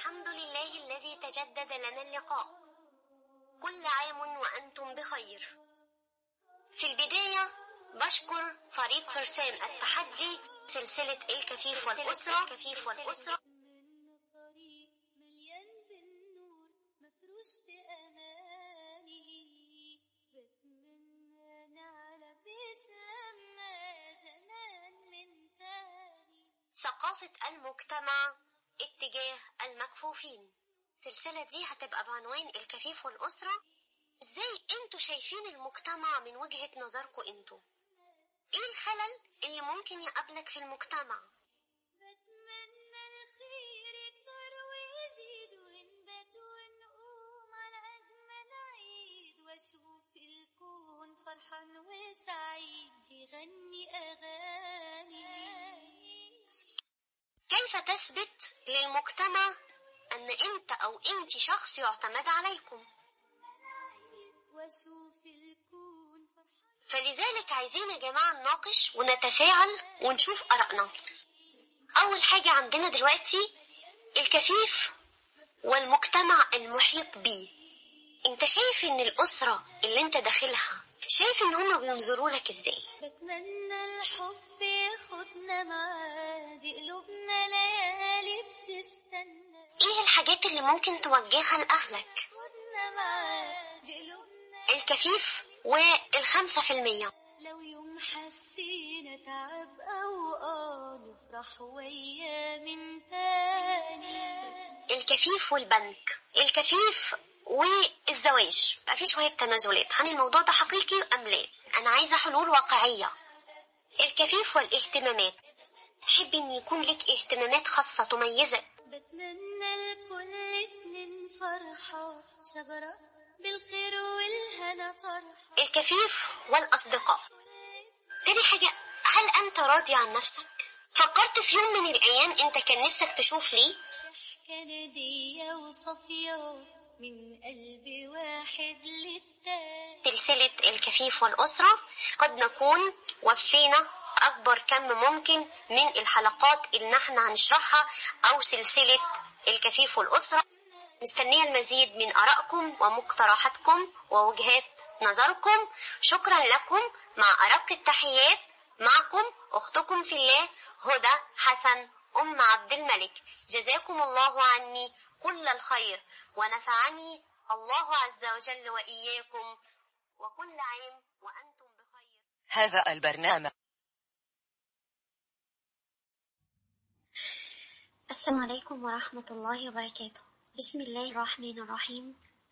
الحمد لله الذي تجدد لنا اللقاء كل عام وأنتم بخير في البداية بشكر فريق فرسان التحدي سلسلة الكفيف والأسرة الكفيف والأسرة طريق مليان بالنور مفروش بأماني بتمنى نعلى بسما زمان من تاني ثقافة المجتمع اتجاه المكفوفين السلسلة دي هتبقى بعنوان الكفيف والأسرة ازاي انتوا شايفين المجتمع من وجهة نظركم انتوا ايه الخلل اللي ممكن يقابلك في المجتمع بتمنى الخير يكتر ويزيد ونبات ونقوم على أجمل عيد وأشوف الكون فرحان وسعيد بيغني أغاني كيف تثبت للمجتمع ان انت او انت شخص يعتمد عليكم وأشوف الكون فرحان فلذلك عايزين يا جماعة نناقش ونتفاعل ونشوف آرائنا أول حاجة عندنا دلوقتي الكفيف والمجتمع المحيط بيه انت شايف ان الأسرة اللي انت داخلها شايف ان هما بينظروا لك ازاي بتمنى الحب ياخدنا معاه دي قلوبنا ليالي بتستنى ايه الحاجات اللي ممكن توجهها لأهلك خدنا معاه دي قلوبنا الكفيف والخمسة في المية لو يوم حسينا تعب أو آه نفرح وياه من تاني الكفيف والبنك الكفيف والزواج بقى في شوية تنازلات هل الموضوع ده حقيقي أم لا أنا عايزة حلول واقعية الكفيف والاهتمامات تحب ان يكون لك اهتمامات خاصة تميزك بتمنى لكل اتنين فرحة شجرة بالخير والهنا طرحة الكفيف والأصدقاء تاني حاجة هل أنت راضي عن نفسك؟ فكرت في يوم من الأيام أنت كان نفسك تشوف ليه؟ كندية وصفية من قلب واحد للتاني سلسلة الكفيف والأسرة قد نكون وفينا أكبر كم ممكن من الحلقات اللي احنا هنشرحها أو سلسلة الكفيف والأسرة مستنية المزيد من آرائكم ومقترحاتكم ووجهات نظركم شكرا لكم مع أرق التحيات معكم أختكم في الله هدى حسن أم عبد الملك جزاكم الله عني كل الخير ونفعني الله عز وجل وإياكم وكل عام وأنتم بخير هذا البرنامج السلام عليكم ورحمة الله وبركاته بسم الله الرحمن الرحيم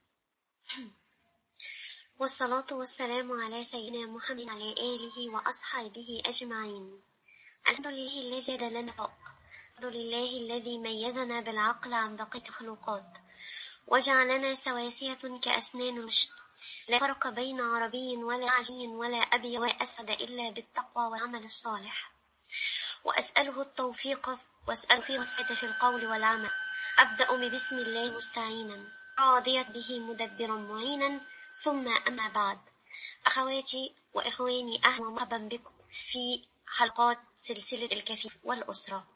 والصلاة والسلام على سيدنا محمد وعلى آله وأصحابه أجمعين الحمد لله الذي دلنا فوق الحمد لله الذي ميزنا بالعقل عن بقية الخلقات وجعلنا سواسية كأسنان المشط لا فرق بين عربي ولا عجمي ولا أبي ولا أسد إلا بالتقوى والعمل الصالح وأسأله التوفيق وأسأل فيه السعادة في القول والعمل أبدأ بسم الله مستعينا راضية به مدبرا معينا ثم أما بعد أخواتي وإخواني أهلا ومرحبا بكم في حلقات سلسلة الكفيف والأسرة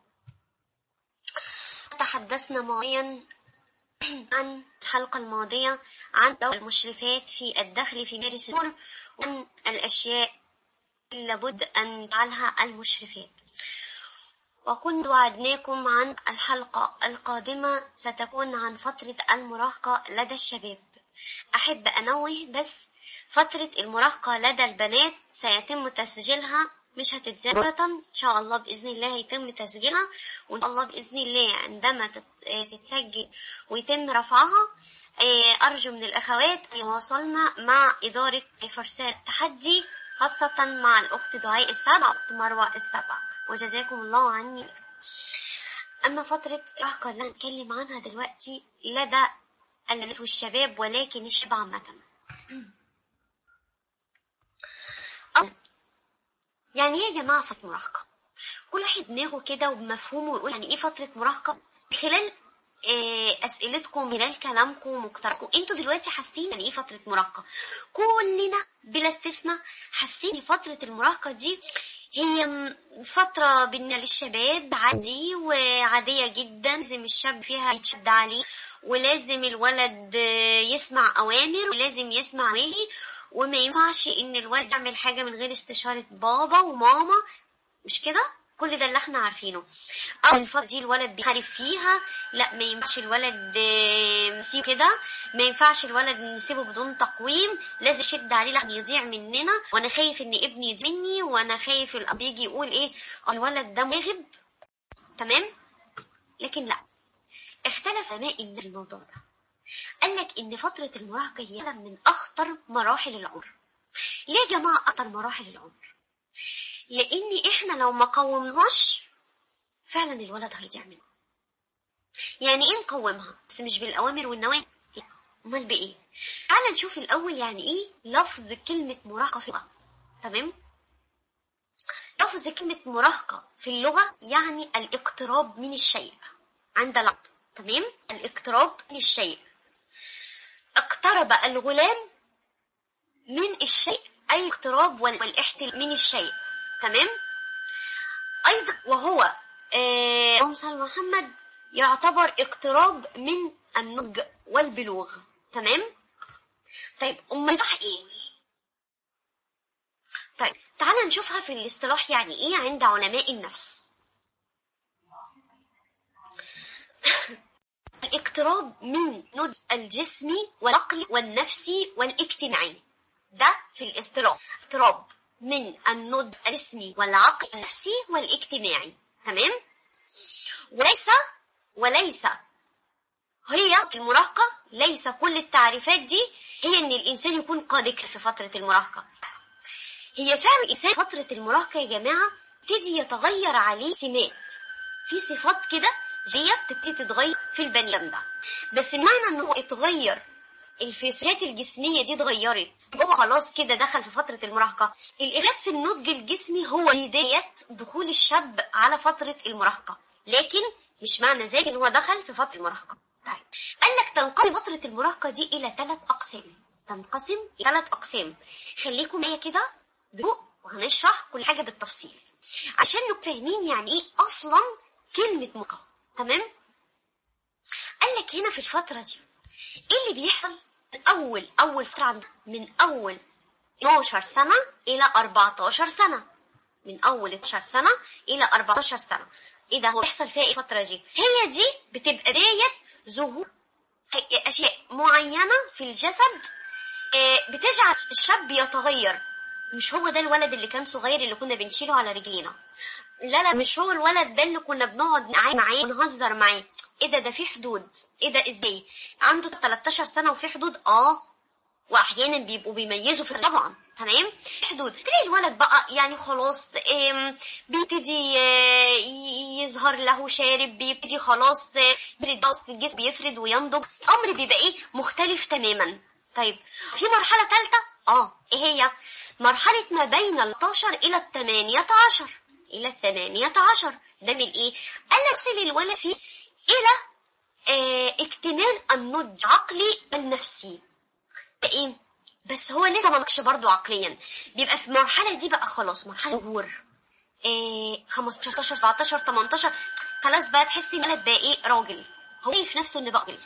تحدثنا معيا عن الحلقة الماضية عن دور المشرفات في الدخل في مارس الأمور وعن الأشياء اللي لابد أن تفعلها المشرفات وكنت وعدناكم عن الحلقة القادمة ستكون عن فترة المراهقة لدى الشباب أحب أنوه بس فترة المراهقة لدى البنات سيتم تسجيلها مش هتتذاع مرة إن شاء الله بإذن الله هيتم تسجيلها وإن شاء الله بإذن الله عندما تت- آه، تتسجل ويتم رفعها آه، أرجو من الأخوات أن يواصلنا مع إدارة فرسان التحدي خاصة مع الأخت دعاء السبع أخت مروة السبع وجزاكم الله عني أما فترة الراهقة اللي هنتكلم عنها دلوقتي لدى البنات والشباب ولكن الشباب عامة أو- يعني ايه يا جماعة فترة مراهقة؟ كل واحد دماغه كده وبمفهومه ويقول يعني ايه فترة مراهقة خلال آه، أسئلتكم خلال كلامكم ومقترحكم انتوا دلوقتي حاسين يعني ايه فترة مراهقة كلنا بلا استثناء حاسين ان فترة المراهقة دي هي م- فترة بالنسبة للشباب عادي وعادية جدا لازم الشاب فيها يتشد عليه ولازم الولد آه، يسمع أوامر ولازم يسمع ويلي وما ينفعش إن الولد يعمل حاجة من غير استشارة بابا وماما مش كده؟ كل ده اللي احنا عارفينه او الفترة دي الولد بيحارب فيها لا ما ينفعش الولد آه، نسيبه كده ما ينفعش الولد نسيبه بدون تقويم لازم يشد عليه لحد يضيع مننا وانا خايف ان ابني يضيع مني وانا خايف الاب يجي يقول ايه آه، الولد ده مواهب تمام لكن لا اختلف علماء إن الموضوع ده قال لك ان فترة المراهقة هي من اخطر مراحل العمر ليه يا جماعة اخطر مراحل العمر لان احنا لو ما قومناهاش فعلا الولد هيضيع منه يعني ايه نقومها بس مش بالاوامر والنواهي لا امال بايه تعال نشوف الاول يعني ايه لفظ كلمه مراهقه في اللغه تمام لفظ كلمه مراهقه في اللغه يعني الاقتراب من الشيء عند العقل تمام الاقتراب من الشيء اقترب الغلام من الشيء اي اقتراب وال- والاحتلال من الشيء تمام ايضا وهو آه، اللهم صل على محمد يعتبر اقتراب من النضج والبلوغ تمام طيب امال صح ايه طيب تعال نشوفها في الاصطلاح يعني ايه عند علماء النفس الاقتراب من نضج الجسمي والعقلي والنفسي والاجتماعي ده في الاصطلاح اقتراب من النضج الجسمي والعقلي والنفسي والاجتماعي تمام وليس وليس هي في المراهقة ليس كل التعريفات دي هي ان الانسان يكون قادر في فترة المراهقة هي فعلا الانسان في فترة المراهقة يا جماعة تبتدي يتغير عليه سمات في صفات كده جاية بتبتدي تتغير في البني ادم ده بس معنى انه اتغير الفيسيات الجسمية دي اتغيرت هو خلاص كده دخل في فترة المراهقة الاختلاف في النضج الجسمي هو بداية دخول الشاب على فترة المراهقة لكن مش معنى ذلك ان هو دخل في فترة المراهقة طيب قال لك تنقسم فترة المراهقة دي إلى ثلاث أقسام تنقسم إلى ثلاث أقسام خليكم معايا كده ببق وهنشرح كل حاجة بالتفصيل عشان نبقى فاهمين يعني إيه أصلا كلمة مراهقة تمام قال لك هنا في الفترة دي إيه اللي بيحصل من أول أول فترة عندنا من أول 12 سنة إلى 14 سنة من أول 12 سنة إلى 14 سنة إيه ده هو بيحصل فيها إيه الفترة دي هي دي بتبقى بداية ظهور أشياء معينة في الجسد آه، بتجعل الشاب يتغير مش هو ده الولد اللي كان صغير اللي كنا بنشيله على رجلينا لا لا مش هو الولد ده اللي كنا بنقعد نعاي- معاه ونهزر معاه ايه ده ده في حدود ايه ده ازاي عنده 13 سنة وفي حدود اه واحيانا بيبقوا بيميزوا في طبعا تمام في حدود تلاقي الولد بقى يعني خلاص آم، بيبتدي آه، ي- يظهر له شارب بيبتدي خلاص آه، يفرد بقى وسط الجسم بيفرد وينضج الامر بيبقى ايه مختلف تماما طيب في مرحله ثالثه اه ايه هي مرحله ما بين ال 11 الى ال 18 الى ال 18 ده من ايه قال لك يصل الولد فيه الى آه، اكتمال النضج عقلي بل نفسي ايه بس هو لسه ما نضجش برضه عقليا بيبقى في المرحله دي بقى خلاص مرحله ظهور إيه 15 17 18 خلاص بقى تحسي ان الولد بقى ايه راجل هو شايف نفسه انه بقى راجل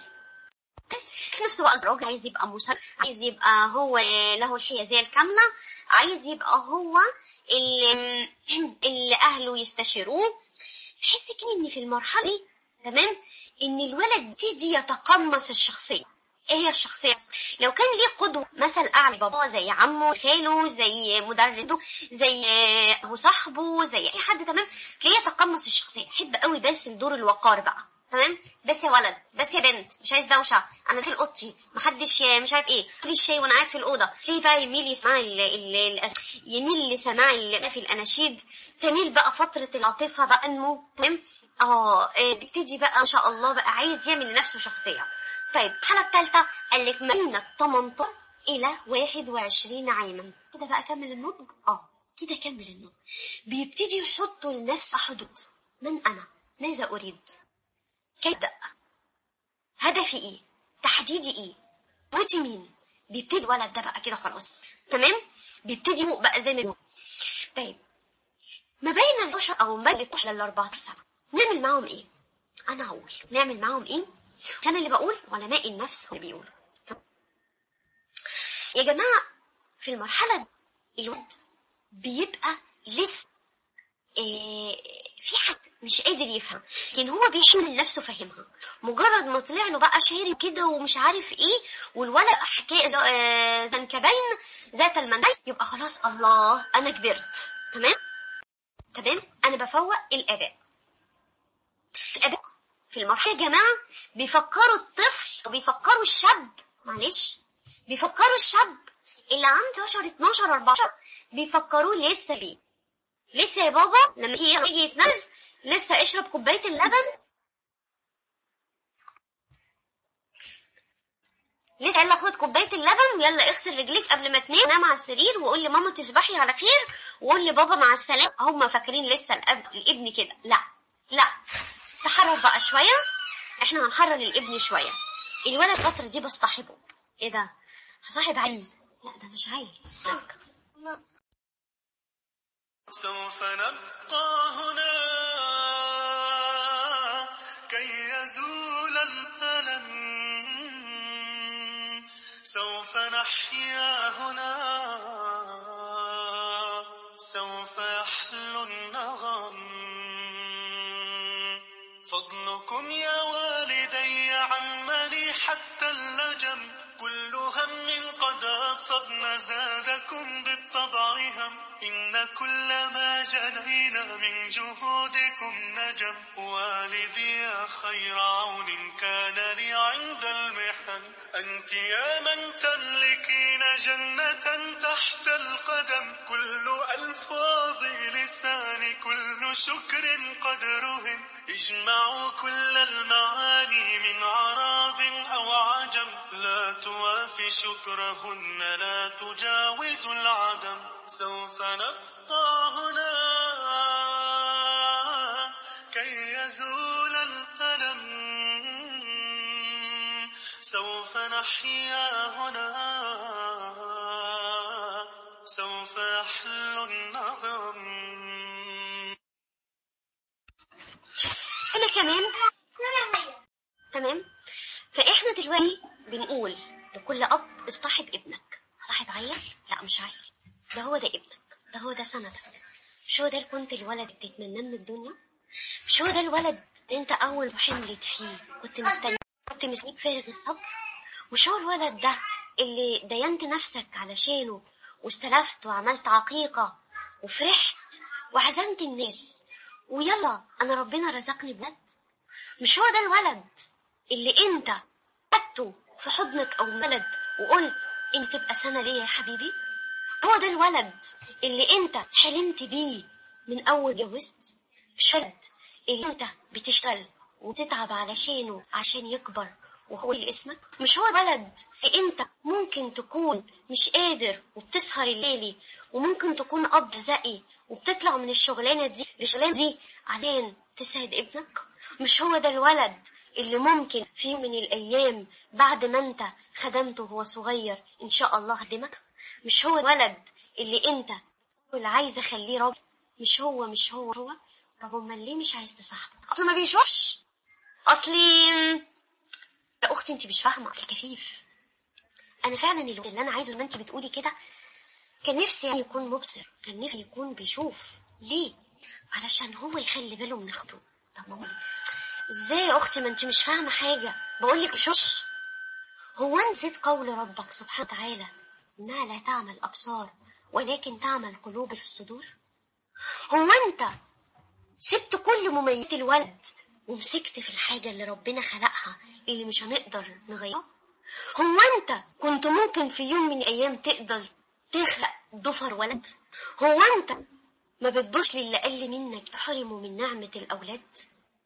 في نفسه بقى راجل عايز يبقى مسلم عايز يبقى هو له الحيازيه الكامله عايز يبقى هو اللي, اللي اهله يستشيروه تحسي كده ان في المرحله دي تمام ان الولد يبتدي يتقمص الشخصيه ايه هي الشخصيه لو كان ليه قدوه مثل اعلى بابا زي عمه خاله زي مدرسه زي ابو صاحبه زي اي حد تمام تلاقيه يتقمص الشخصيه احب قوي بس دور الوقار بقى تمام بس يا ولد بس يا بنت مش عايز دوشه انا في اوضتي محدش مش عارف ايه خدي الشاي وانا قاعد في الاوضه تلاقيه بقى يميل يسمع ال ال ال يميل لسماع ال- في الاناشيد تميل بقى فتره العاطفه بقى انمو تمام اه آه، بيبتدي بقى ما شاء الله بقى عايز يعمل لنفسه شخصيه طيب الحالة الثالثة قال لك ما بين 18 إلى 21 عاما كده بقى كمل النضج اه كده كمل النضج بيبتدي يحط لنفسه حدود من أنا ماذا أريد كيف أبدأ هدفي إيه تحديدي إيه قوتي مين بيبتدي الولد ده بقى كده خلاص تمام بيبتدي يفوق بقى زي ما بيقول طيب ما بين ال 12 او ما بين ال 12 لل 14 سنه نعمل معاهم ايه انا هقول نعمل معاهم ايه كان اللي بقول علماء النفس هو اللي بيقول يا جماعه في المرحله دي الولد بيبقى لسه إيه في حد مش قادر يفهم لكن هو بيحمل نفسه فاهمها مجرد ما طلع له بقى شهري كده ومش عارف ايه والولد حكايه ز- آه، زنكبين ذات المنبين يبقى خلاص الله انا كبرت تمام تمام انا بفوق الاباء الاباء في المرحله يا جماعه بيفكروا الطفل وبيفكروا الشاب معلش بيفكروا الشاب اللي عنده 12 12 14 بيفكروه لسه بيه لسه يا بابا لما يجي يجي يتنفس لسه اشرب كوبايه اللبن لسه يلا خد كوبايه اللبن ويلا اغسل رجليك قبل ما تنام نام على السرير وقول لماما تصبحي على خير وقول لبابا مع السلامه هم فاكرين لسه الأب... الابن كده لا لا تحرر بقى شويه احنا هنحرر الابن شويه الولد الفتره دي بصطحبه ايه ده هصاحب عيل لا ده مش عيل لا. سوف نبقى هنا كي يزول الألم سوف نحيا هنا سوف يحلو النغم فضلكم يا والدي عمني حتى اللجم كل هم قد أصبنا زادكم بالطبع هم إن كل ما جنينا من جهودكم نجم والدي يا خير عون كان لي عند المحن أنت يا من تملكين جنة تحت القدم كل ألفاظ لساني كل شكر قد رهن اجمعوا كل المعاني من عراض أو عجم لا توافي شكرهن لا تجاوز العدم سوف نبقى هنا كي يزول الألم سوف نحيا هنا سوف يحلو النغم انا كمان تمام فاحنا دلوقتي بنقول لكل اب اصطحب ابنك صاحب عيل لا مش عيل ده هو ده ابنك ده هو ده سندك مش هو ده اللي كنت الولد اللي تتمناه من الدنيا مش هو ده الولد اللي انت اول ما حملت فيه كنت مستني كنت مستنيك فارغ الصبر مش هو الولد ده اللي دينت نفسك علشانه واستلفت وعملت عقيقة وفرحت وعزمت الناس ويلا انا ربنا رزقني بولد مش هو ده الولد اللي انت خدته في حضنك او ولد وقلت انت تبقى سنة ليا يا حبيبي هو ده الولد اللي انت حلمت بيه من اول جوزت مش ولد اللي انت بتشتغل وتتعب علشانه عشان يكبر وهو اللي اسمك مش هو ولد اللي انت ممكن تكون مش قادر وبتسهر الليلي وممكن تكون اب ذكي وبتطلع من الشغلانه دي للشغلانه دي عشان تسعد ابنك مش هو ده الولد اللي ممكن في يوم من الايام بعد ما انت خدمته وهو صغير ان شاء الله خدمك مش هو الولد اللي انت اللي عايز اخليه راجل مش هو مش هو هو طب امال ليه مش عايز تصاحبه اصل ما بيشوفش اصلي يا اختي انت مش فاهمه اصل كفيف انا فعلا الولد اللي انا عايزه زي ما انت بتقولي كده كان نفسي يعني يكون مبصر كان نفسي يكون بيشوف ليه علشان هو يخلي باله من اخته طب ماما ازاي يا اختي ما انت مش فاهمه حاجه بقول لك شوش هو نسيت قول ربك سبحانه وتعالى انها لا تعمل ابصار ولكن تعمل قلوب في الصدور هو انت سبت كل مميزات الولد ومسكت في الحاجه اللي ربنا خلقها اللي مش هنقدر نغيرها هو انت كنت ممكن في يوم من الايام تقدر تخلق ضفر ولد هو انت ما بتبص للي اقل منك تحرمه من نعمه الاولاد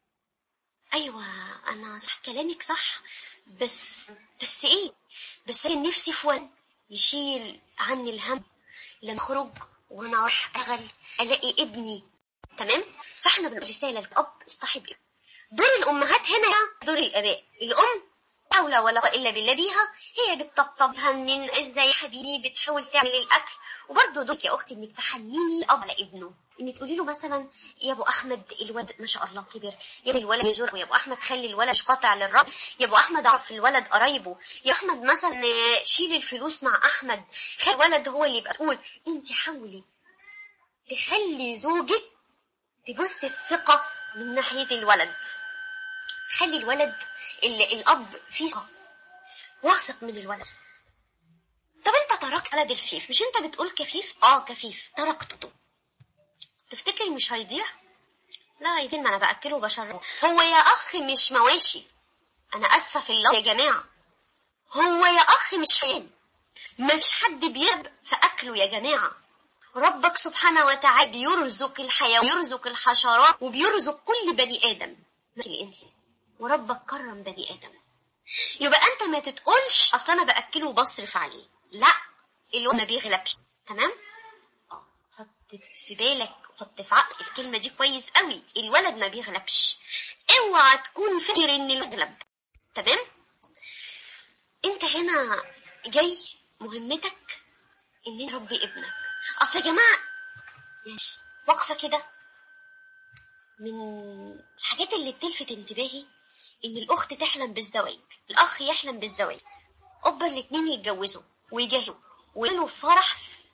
ايوه انا صح كلامك صح بس بس ايه بس انا نفسي في ولد يشيل عني الهم لما اخرج وانا اروح اشتغل الاقي ابني تمام فاحنا بنقول رساله للاب اصطحب ابنك دور الامهات هنا يا دور الاباء الام حول ولا قوة الا بالله بيها هي بتطبطب تهنن ازاي يا حبيبي بتحاول تعمل الاكل وبرضه دوك يا اختي انك تحنيني الاب على ابنه انك تقولي له مثلا يا ابو احمد الولد ما شاء الله كبر يا ابو الولد يزور يا ابو احمد خلي الولد مش قاطع للرب يا ابو احمد اعرف الولد قرايبه يا احمد مثلا شيل الفلوس مع احمد خلي الولد هو اللي يبقى مسؤول انت حاولي تخلي زوجك تبث الثقه من ناحيه الولد خلي الولد ال- الاب فيه ثقة. واثق من الولد طب انت تركت ولد الكفيف مش انت بتقول كفيف اه كفيف تركته تفتكر مش هيضيع لا يدين ما انا باكله وبشربه هو يا اخ مش مواشي انا اسفه في الله يا جماعه هو يا اخ مش حيوان مش حد بيرب في اكله يا جماعه ربك سبحانه وتعالى بيرزق الحياة ويرزق الحشرات وبيرزق كل بني آدم مش الإنسان وربك كرم بني آدم يبقى أنت ما تتقولش أصل أنا بأكله وبصرف عليه لا الولد ما بيغلبش تمام اه حط في بالك حط في عقل الكلمة دي كويس قوي الولد ما بيغلبش اوعى تكون فاكر ان المغلب تمام انت هنا جاي مهمتك ان انت تربي ابنك اصل يا جماعه ماشي واقفه كده من الحاجات اللي بتلفت انتباهي ان الاخت تحلم بالزواج الاخ يحلم بالزواج اوبا الاتنين يتجوزوا ويجهزوا ويعملوا فرح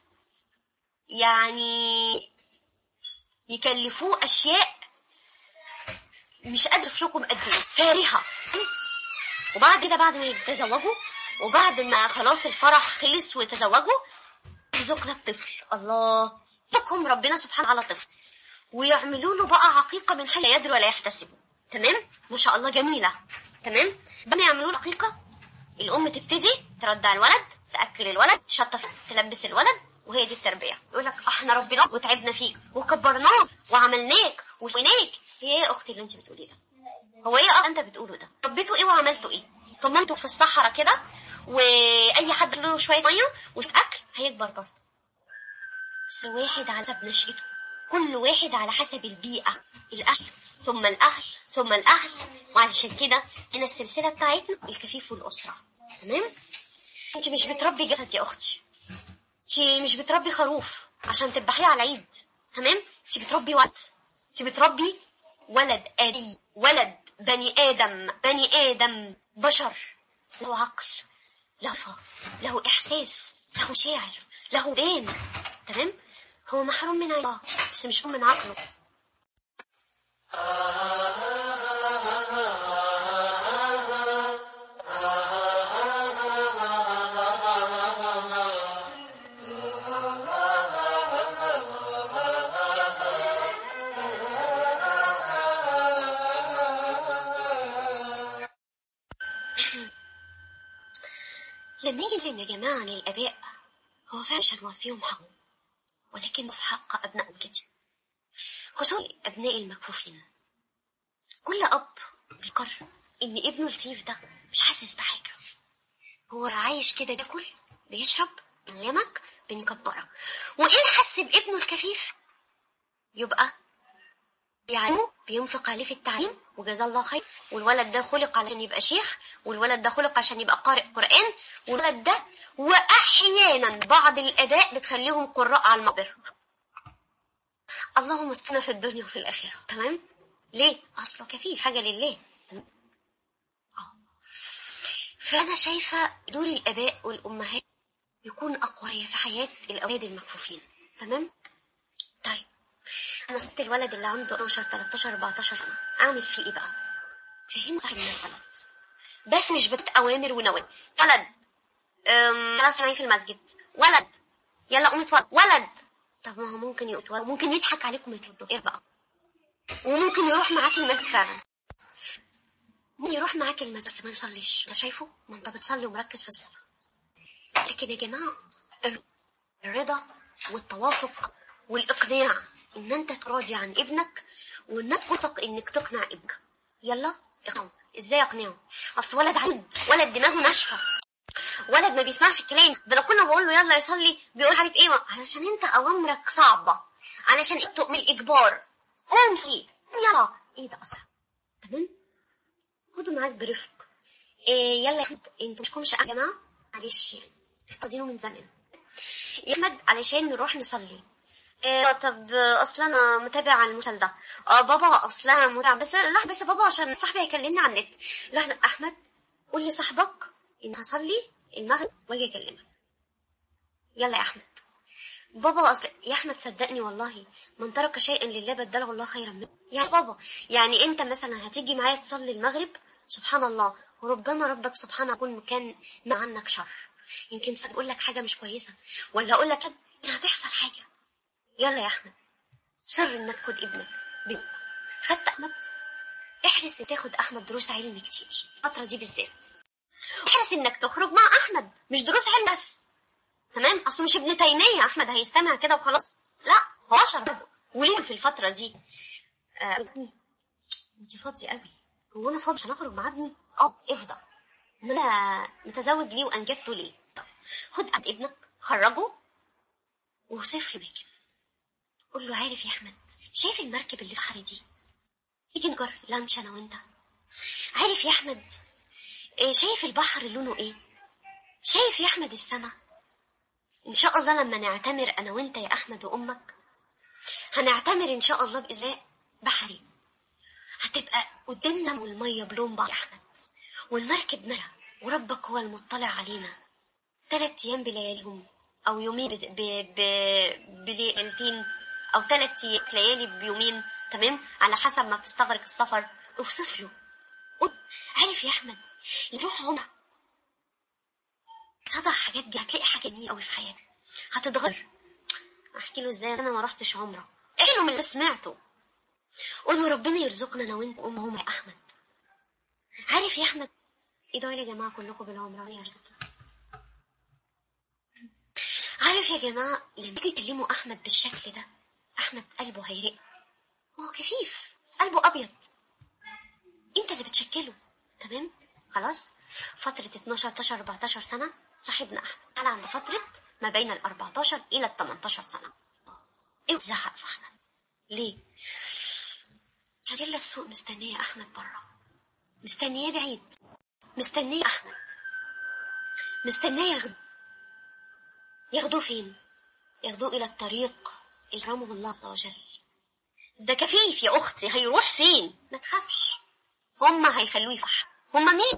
يعني يكلفوه اشياء مش قادر لكم قد ايه فارهه وبعد كده بعد ما يتزوجوا وبعد ما خلاص الفرح خلص وتزوجوا يرزقنا الطفل الله يرزقهم ربنا سبحانه على طفل ويعملوا له بقى عقيقة من حي لا يدري ولا يحتسب تمام ما شاء الله جميلة تمام بعد ما يعملوا له عقيقة الأم تبتدي ترضع الولد تأكل الولد تشطف تلبس الولد وهي دي التربية يقول لك احنا ربنا وتعبنا فيك وكبرناك وعملناك وسويناك هي ايه يا اختي اللي انت بتقوليه ده هو ايه اه انت بتقوله ده ربيته ايه وعملته ايه طب ما انتوا في الصحراء كده واي حد له شويه ميه وشويه اكل هيكبر برضه بس واحد على حسب نشأته كل واحد على حسب البيئة الأهل ثم الأهل ثم الأهل وعلشان كده هنا السلسلة بتاعتنا الكفيف والأسرة تمام انت مش بتربي جسد يا أختي انت مش بتربي خروف عشان تذبحيه على العيد تمام انت بتربي وقت انت بتربي ولد آدمي ولد بني آدم بني آدم بشر له عقل له فهم له إحساس له شاعر له دين تمام هو محروم من الله بس مش محروم من عقله لما نيجي نتكلم يا جماعة عن الآباء هو فعلا مش هنوفيهم حقهم ولكن في حق أبنائهم كتير خصوصا أبناء المكفوفين كل أب بيقرر إن ابنه الكيف ده مش حاسس بحاجة هو عايش كده بياكل بيشرب بنلمك بنكبرك وإن حس بابنه الكفيف يبقى يعني بينفق عليه في التعليم وجزاه الله خير والولد ده خلق علشان يبقى شيخ والولد ده خلق عشان يبقى قارئ قرآن والولد ده وأحيانا بعض الآباء بتخليهم قراء على المقبرة اللهم استنا في الدنيا وفي الآخرة تمام ليه أصله كفيف حاجة لله تمام؟ آه. فأنا شايفة دور الآباء والأمهات يكون أقوى في حياة الأولاد المكفوفين تمام طيب انا سبت الولد اللي عنده 12 13 14 سنه اعمل فيه ايه بقى فهمت صح من الغلط بس مش بتت اوامر ونواهي ولد أم، خلاص معي في المسجد ولد يلا قوم اتوضى ولد طب ما هو ممكن يتوضى ممكن يضحك عليكم يتوضى ايه بقى وممكن يروح معاك المسجد فعلا ممكن يروح معاك المسجد بس ما يصليش انت شايفه ما انت بتصلي ومركز في الصلاه لكن يا جماعه الرضا والتوافق والإقناع إن أنت تراضي عن ابنك وإنك تثق إنك تقنع ابنك يلا اقنعه إزاي أقنعه أصل ولد عنيد ولد دماغه ناشفة ولد ما بيسمعش الكلام ده لو كنا بقول له يلا يصلي بيقول عارف ايه علشان انت اوامرك صعبه علشان انت من الاجبار قوم صلي يلا ايه ده اصلا تمام خده معاك برفق إيه يلا يا احمد انتوا مشكمش يا جماعه معلش يعني استاذينه من زمان يا احمد علشان نروح نصلي إيه طب اصلا انا متابع على المسلسل ده اه بابا اصلا متابع بس لا بس بابا عشان صاحبي هيكلمني على النت لحظه احمد قول لصاحبك ان هصلي المغرب واجي اكلمك يلا يا احمد بابا اصل يا احمد صدقني والله من ترك شيئا لله بدله الله خيرا منه يا بابا يعني انت مثلا هتيجي معايا تصلي المغرب سبحان الله وربما ربك سبحانه يكون كان مع عنك شر يمكن اقول لك حاجه مش كويسه ولا اقول لك ان هتحصل حاجه يلا يا احمد سر انك خد ابنك بيبقى. خدت احمد احرص تاخد احمد دروس علم كتير الفتره دي بالذات احرص انك تخرج مع احمد مش دروس علم بس تمام اصله مش ابن تيميه احمد هيستمع كده وخلاص لا هو عشر برضه وليه في الفتره دي آه ابني انت فاضيه قوي هو انا فاضي عشان اخرج مع ابني اه افضل ما انا متزوج ليه وانجبته ليه خد قد ابنك خرجه ووصف له بيك قول له عارف يا احمد شايف المركب اللي في البحر دي تيجي نجر لانش انا وانت عارف يا احمد إيه شايف البحر لونه ايه شايف يا احمد السما ان شاء الله لما نعتمر انا وانت يا احمد وامك هنعتمر ان شاء الله باذن الله بحري هتبقى قدامنا والميه بلون بعض يا احمد والمركب مرة وربك هو المطلع علينا ثلاث ايام بلياليهم او يومين ب... ب... ب... بليلتين او ثلاث ليالي بيومين تمام على حسب ما بتستغرق السفر اوصف له قول عارف يا احمد يروح عمره تضع حاجات دي هتلاقي حاجه جميله قوي في حياتك هتتغير احكي له ازاي انا ما رحتش عمره احكي له من اللي سمعته قول له ربنا يرزقنا انا وانت وام يا احمد عارف يا احمد ادعوا لي يا جماعه كلكم بالعمره ربنا يرزقنا عارف يا جماعه لما تيجي تكلموا احمد بالشكل ده احمد قلبه هيرق هو كفيف قلبه ابيض انت اللي بتشكله تمام خلاص فترة 12 13 14 سنة صاحبنا أحمد أنا عند فترة ما بين ال 14 إلى ال 18 سنة اوعى تزعق في أحمد ليه؟ شغلة السوق مستنية أحمد برا مستنياه بعيد مستنية أحمد مستنية ياخدوه ياخدوه فين؟ ياخدوه إلى الطريق اللي رمه الله عز وجل ده كفيف يا أختي هيروح فين؟ ما تخافش هما هيخلوه يفتح هما مين؟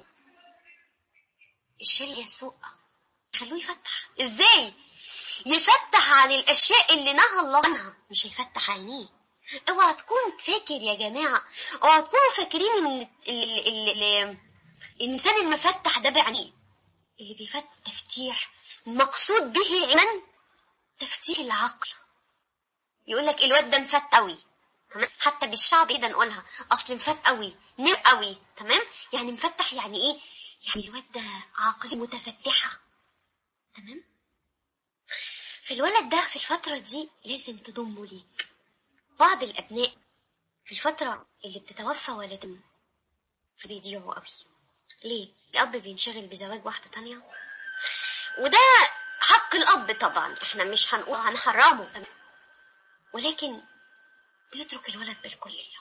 الشريعة السوق خلوه يفتح ازاي؟ يفتح عن الأشياء اللي نهى الله عنها مش هيفتح عينيه اوعى تكون فاكر يا جماعة اوعى تكونوا فاكرين ان ال- ال- ال- ال- الانسان المفتح ده بعينيه اللي بيفتح تفتيح مقصود به علما تفتيح العقل يقول لك الواد ده مفت قوي تمام حتى بالشعب ايه ده نقولها اصل مفت قوي نم قوي تمام يعني مفتح يعني ايه يعني الواد ده عقلي متفتحة تمام فالولد ده في الفترة دي لازم تضمه ليك بعض الأبناء في الفترة اللي بتتوفى والدهم فبيضيعوا قوي ليه؟ الأب بينشغل بزواج واحدة تانية وده حق الأب طبعا احنا مش هنقول هنحرمه تمام ولكن بيترك الولد بالكلية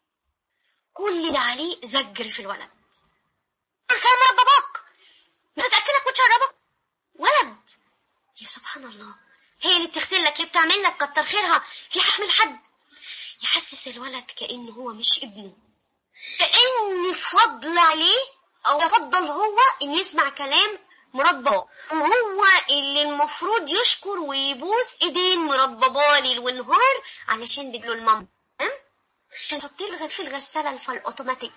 كل اللي عليه زجر في الولد كلام مرات باباك ما بتأكلك وتشربك ولد يا سبحان الله هي اللي بتغسل لك اللي بتعمل لك كتر خيرها في حمل حد يحسس الولد كأنه هو مش ابنه كأن فضل عليه أو يفضل هو إن يسمع كلام مرات بابا وهو اللي المفروض يشكر ويبوس ايدين مرات بابا ليل ونهار علشان بيدله المام عشان تحطي له في الغسالة الفالاوتوماتيك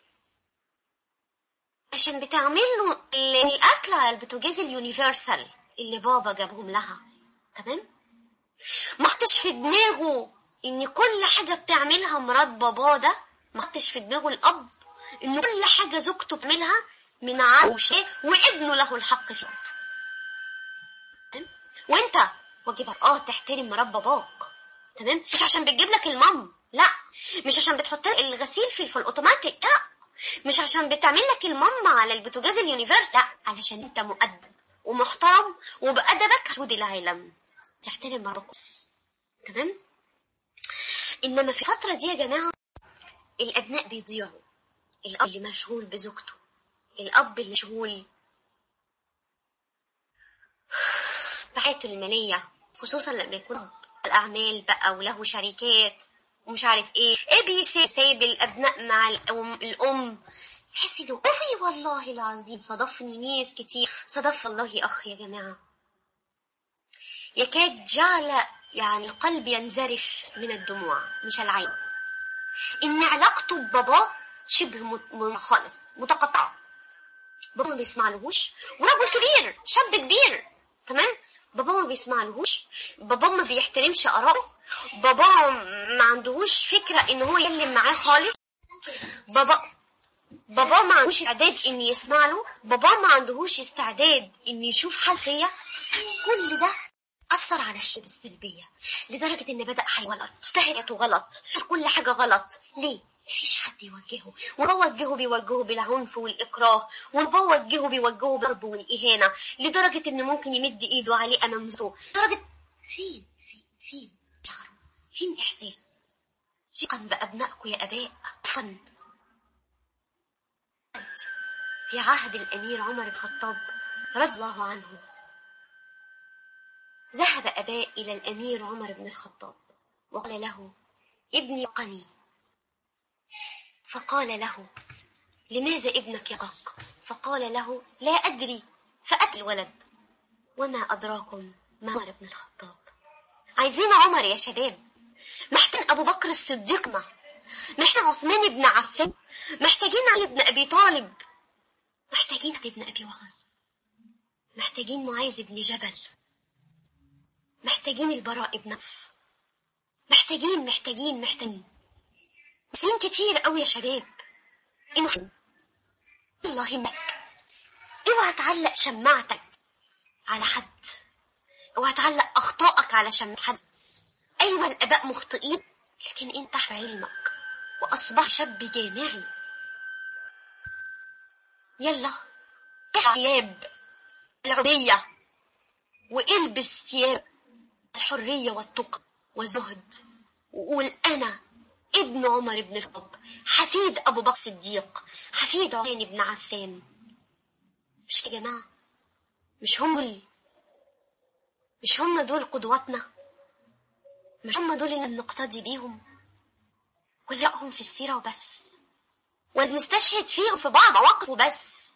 عشان بتعمل له ال- الاكل على البوتاجاز اليونيفرسال اللي بابا جابهم لها تمام ما حطش في دماغه ان كل حاجه بتعملها مرات بابا ده ما حطش في دماغه الاب ان كل حاجه زوجته بتعملها من عوشه وابنه له الحق في عرضه تمام؟ وانت واجبك اه تحترم مرات باباك تمام مش عشان بتجيب لك المام لا مش عشان بتحط لك الغسيل في في الاوتوماتيك لا مش عشان بتعمل لك الماما على البوتاجاز اليونيفرس لا علشان انت مؤدب ومحترم وبأدبك حدود العالم تحترم مراتك تمام انما في الفترة دي يا جماعة الابناء بيضيعوا الاب اللي مشغول بزوجته الأب المشغول بحياته المالية خصوصا لما يكون أب الأعمال بقى وله شركات ومش عارف ايه ايه بيسيب سايب الأبناء مع الأم, الأم تحسي انه أوفي والله العظيم صادفني ناس كتير صدف والله أخ يا جماعة يكاد جعل يعني القلب ينزرف من الدموع مش العين إن علاقته بباباه شبه مت- م- خالص متقطعة بابا ما بيسمعلهوش ورجل كبير شاب كبير تمام بابا ما بيسمعلهوش بابا ما بيحترمش آراءه بابا ما عندهوش فكرة إن هو يتكلم معاه خالص بابا بابا ما عندهوش استعداد إن يسمع له بابا ما عندهوش استعداد إن يشوف حال فيا كل ده أثر على الشاب السلبية لدرجة إن بدأ حيولد تهيئته غلط كل حاجة غلط ليه؟ مفيش حد يوجهه وهو وجهه بيوجهه بالعنف والإكراه وهو وجهه بيوجهه بالضرب والإهانة لدرجة إن ممكن يمد إيده عليه أمام زوجته لدرجة فين فين فين شعره فين إحساسه ثقا بأبنائكم يا آباء فن في عهد الأمير عمر بن الخطاب رضي الله عنه ذهب أباء إلى الأمير عمر بن الخطاب وقال له ابني قني فقال له لماذا ابنك يقاك فقال له لا أدري فأتى الولد وما أدراكم ما عمر بن الخطاب عايزين عمر يا شباب محتاجين أبو بكر الصديق ما محتاجين عثمان بن عفان محتاجين علي بن أبي طالب محتاجين علي بن أبي وغز محتاجين معاذ بن جبل محتاجين البراء بن محتاجين محتاجين محتاجين محتاجين كتير قوي يا شباب إنه الله يهمك اوعى تعلق شماعتك على حد اوعى تعلق اخطائك على شماعة حد ايوه الاباء مخطئين لكن انت في علمك واصبح شاب جامعي يلا ثياب العبية والبس ثياب الحرية والتقى والزهد وقول أنا ابن عمر بن الخطاب حفيد أبو بكر الصديق حفيد عثمان بن عفان مش يا جماعة مش هم ال... مش هم دول قدواتنا مش هم دول اللي بنقتدي بيهم ولا هم في السيرة وبس ونستشهد فيهم في بعض مواقف وبس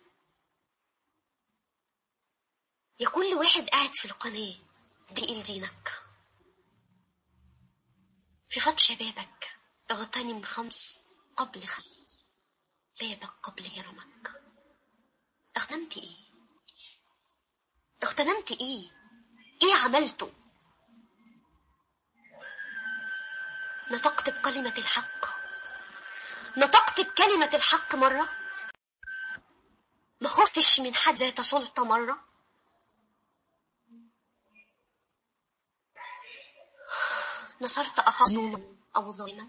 يا كل واحد قاعد في القناة دقيق دينك في فض شبابك اغتنم خمس قبل خمس بابك قبل هرمك اغتنمت ايه اغتنمت ايه ايه عملته نطقت بكلمة الحق نطقت بكلمة الحق مرة ما خفتش من حد ذات سلطة مرة نصرت أخا مظلوما أو ظالما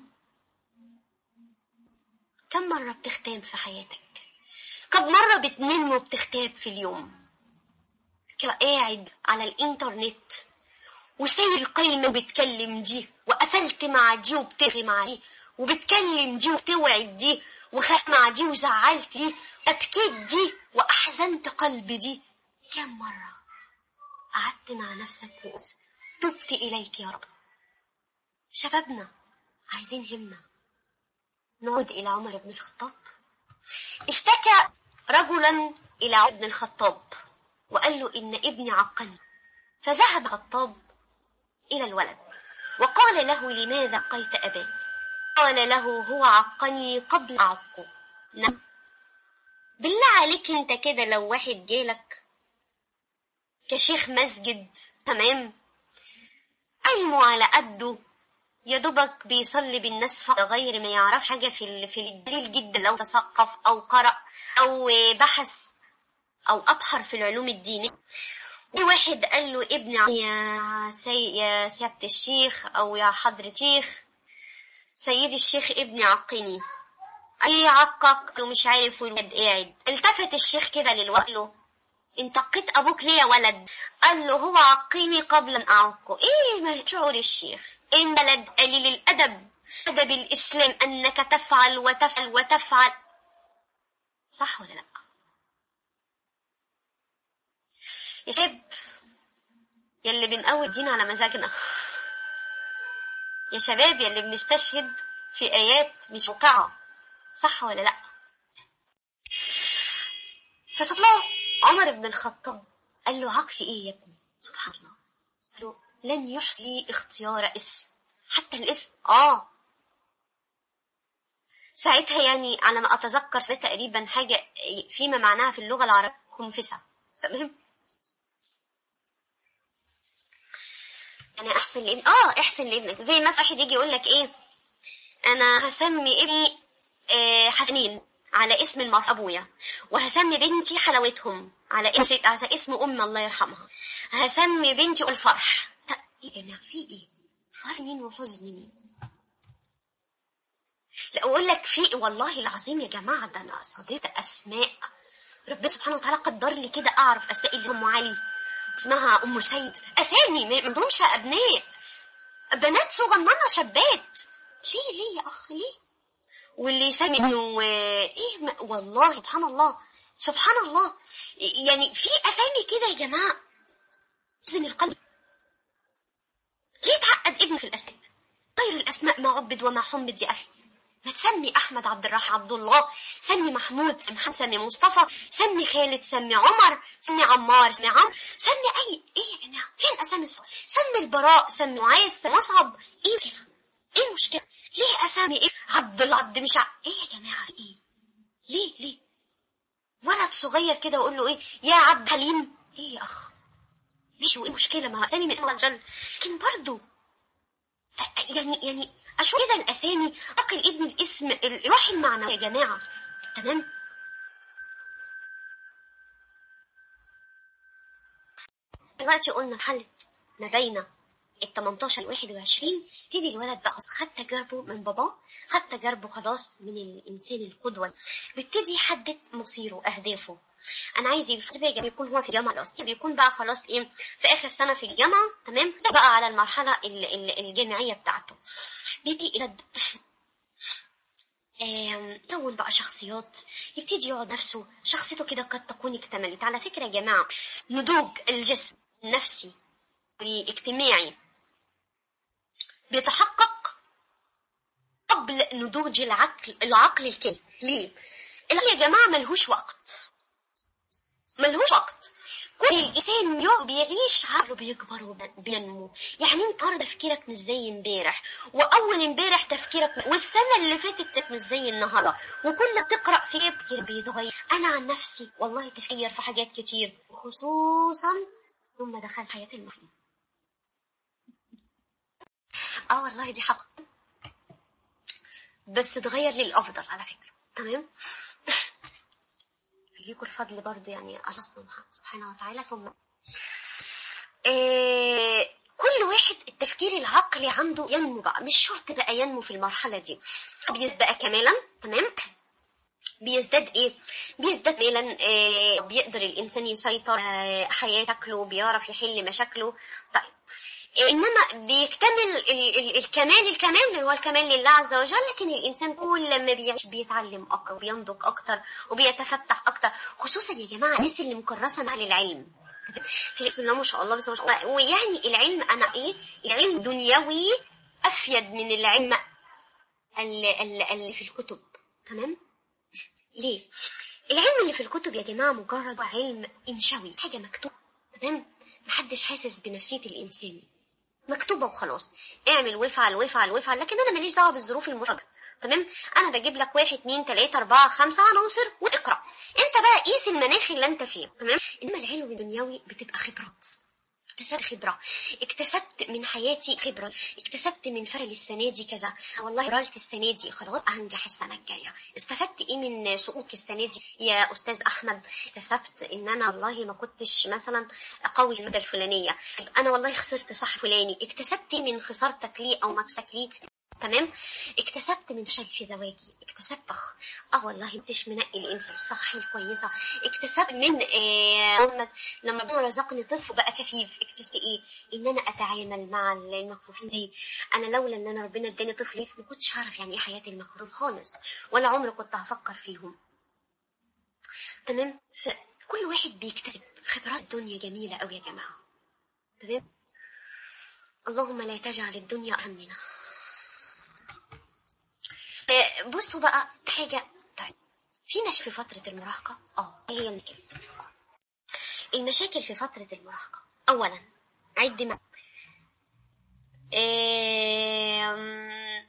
كم مرة بتختام في حياتك كم مرة بتنم وبتختاب في اليوم قاعد على الإنترنت وسايب القايمة وبتكلم دي وقفلت مع دي وبتغي مع دي وبتكلم دي وتوعد دي وخفت مع دي وزعلت دي أبكيت دي وأحزنت قلب دي كم مرة قعدت مع نفسك وقلت تبت إليك يا رب شبابنا عايزين همة نعود إلى عمر بن الخطاب اشتكى رجلا إلى عمر بن الخطاب وقال له إن ابني عقني فذهب الخطاب إلى الولد وقال له لماذا قيت أباك قال له هو عقني قبل أعقه نعم بالله عليك انت كده لو واحد جالك كشيخ مسجد تمام علمه على قده يا دوبك بيصلي بالناس فقط غير ما يعرف حاجة في ال- في الدليل جدا لو تثقف أو قرأ أو بحث أو أبحر في العلوم الدينية واحد قال له ابني يا سي يا سيادة الشيخ أو يا حضرة شيخ سيدي الشيخ ابني عقني أي عقك ومش عارف والولد قاعد التفت الشيخ كده للولد قال له انت قيت ابوك ليه يا ولد قال له هو عقيني قبل ان اعقه ايه ما شعور الشيخ ان ولد قليل الادب ادب الاسلام انك تفعل وتفعل وتفعل صح ولا لا يا شباب يلي بنقوي الدين على مزاجنا يا شباب يلي بنستشهد في آيات مش واقعة صح ولا لأ فسبحان الله عمر بن الخطاب قال له عقفي ايه يا ابني سبحان الله قال له لن يحسن لي اختيار اسم حتى الاسم اه ساعتها يعني على ما اتذكر ده تقريبا حاجه فيما معناها في اللغه العربيه خنفسه تمام انا احسن لابني اه احسن لابنك زي مثلا واحد يجي يقول لك ايه انا هسمي ابني آه حسنين على اسم المرء ابويا وهسمي بنتي حلاوتهم على اسم على اسم ام الله يرحمها هسمي بنتي الفرح طب ايه يا جماعه في ايه فرح مين وحزن مين لا اقول لك في والله العظيم يا جماعه ده انا صديقه اسماء ربنا سبحانه وتعالى قدر لي كده اعرف اسماء اللي ام علي اسمها ام سيد اسامي ما عندهمش ابناء بنات صغننه شابات ليه ليه يا اخ ليه واللي يسمي ابنه ايه ما والله سبحان الله سبحان الله يعني في اسامي كده يا جماعه تزن القلب ليه تعقد ابنك في الاسماء غير الاسماء ما عبد وما حمد يا اخي ما تسمي احمد عبد الرحمن عبد الله سمي محمود سمي محمد سمي مصطفى سمي خالد سمي عمر سمي عمار سمي عمرو سمي اي ايه يا جماعه فين اسامي الصف سمي البراء سمي معاذ سمي مصعب ايه كده ايه المشكله ليه اسامي ايه عبد العبد مش ع... ايه يا جماعه في ايه ليه ليه ولد صغير كده واقول له ايه يا عبد حليم ايه يا اخ ماشي وايه المشكله ما هو اسامي من الله جل لكن برضه يعني يعني اشوف كده الاسامي اقل ابن الاسم الروح المعنى يا جماعه تمام دلوقتي قلنا في حالة ما بين ال 18 ل 21 تيجي الولد بقى خد تجاربه من باباه خد تجاربه خلاص من الانسان القدوه بيبتدي يحدد مصيره اهدافه انا عايز يبقى بيكون هو في الجامعه الاصليه بيكون بقى خلاص ايه في اخر سنه في الجامعه تمام ده بقى على المرحله الجامعيه بتاعته بيجي يلد يكون بقى شخصيات يبتدي يقعد نفسه شخصيته كده قد تكون اكتملت على فكره يا جماعه نضوج الجسم النفسي الاجتماعي بيتحقق قبل نضوج العقل العقل الكلي ليه العقل يا جماعه ملهوش وقت ملهوش وقت كل انسان بيعيش عقله بيكبر وبينمو يعني انت النهارده تفكيرك مش زي امبارح واول امبارح تفكيرك والسنه اللي فاتت مش زي النهارده وكل تقرا فيه تفكير بيتغير انا عن نفسي والله تفكير في حاجات كتير خصوصا ثم دخلت حياه المفروض اه والله دي حق بس اتغير للافضل على فكره تمام ليكوا الفضل برضو يعني الله سبحانه وتعالى ثم إيه كل واحد التفكير العقلي عنده ينمو بقى مش شرط بقى ينمو في المرحله دي بيزداد بقى كمالا تمام بيزداد ايه بيزداد ميلا إيه بيقدر الانسان يسيطر آه حياه شكله بيعرف يحل مشاكله طيب انما بيكتمل ال ال الكمال الكمال اللي هو الكمال لله عز وجل لكن الانسان كل لما بيعيش بيتعلم اكتر وبينضج اكتر وبيتفتح اكتر خصوصا يا جماعه الناس اللي مكرسه مع العلم بسم الله ما شاء الله بسم الله ما شاء الله ويعني العلم انا ايه العلم دنيوي افيد من العلم اللي, اللي في الكتب تمام ليه العلم اللي في الكتب يا جماعه مجرد علم انشوي حاجه مكتوبه تمام محدش حاسس بنفسيه الانسان مكتوبه وخلاص اعمل وافعل وافعل وافعل لكن انا ماليش دعوه بالظروف المحيطه تمام انا بجيب لك واحد اتنين تلاته اربعه خمسه عناصر واقرا انت بقى قيس المناخ اللي انت فيه تمام انما العلم الدنيوي بتبقى خبرات اكتسبت خبرة اكتسبت من حياتي خبرة اكتسبت من فعل السنة دي كذا والله رالت السنة دي خلاص هنجح السنة الجاية استفدت ايه من سقوط السنة دي يا أستاذ أحمد اكتسبت ان أنا والله ما كنتش مثلا قوي المدى الفلانية أنا والله خسرت صح فلاني اكتسبت من خسارتك ليه أو مكسك ليه تمام اكتسبت من فشل في زواجي اكتسبت اخ اه والله انتش منقي الانسان الصح الكويسه اكتسبت من آه لما ربنا رزقني طفل بقى كفيف اكتسبت ايه ان انا اتعامل مع المكفوفين دي انا لولا ان انا ربنا اداني طفل ما كنتش هعرف يعني ايه حياه المكفوفين خالص ولا عمري كنت هفكر فيهم تمام كل واحد بيكتسب خبرات الدنيا جميلة أوي يا جماعة تمام اللهم لا تجعل الدنيا همنا آه، بصوا بقى حاجة طيب في مشاكل في فترة المراهقة اه ايه هي المشاكل المشاكل في فترة المراهقة أولا عد ما آم،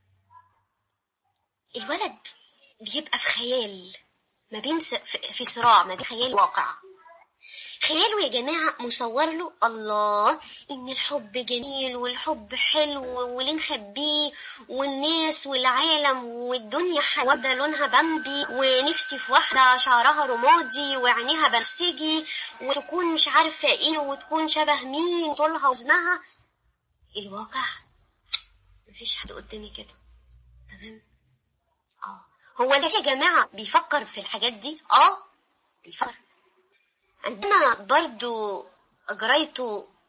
الولد بيبقى في خيال ما بين س- في في صراع ما بين خيال وواقع خياله يا جماعة مصور له الله إن الحب جميل والحب حلو وليه نخبيه والناس والعالم والدنيا حلوة لونها بامبي ونفسي في واحدة شعرها رمادي وعينيها بنفسجي وتكون مش عارفة ايه وتكون شبه مين طولها وزنها الواقع مفيش حد قدامي كده تمام اه هو ده يا جماعة بيفكر في الحاجات دي اه بيفكر عندما برضو أجريت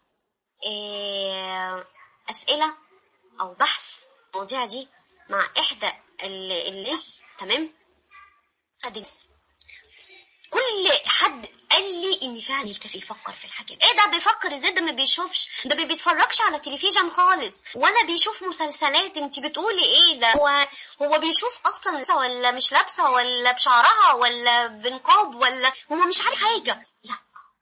آه، أسئلة أو بحث المواضيع دي مع إحدى ال- الناس تمام قدس كل حد قال لي ان فعلا الكافي يفكر في الحاجات ايه ده بيفكر ازاي ده ما بيشوفش ده ما بيتفرجش على تلفزيون خالص ولا بيشوف مسلسلات انت بتقولي ايه ده هو هو بيشوف اصلا لابسة ولا مش لابسه ولا بشعرها ولا بنقاب ولا هو مش عارف حاجه لا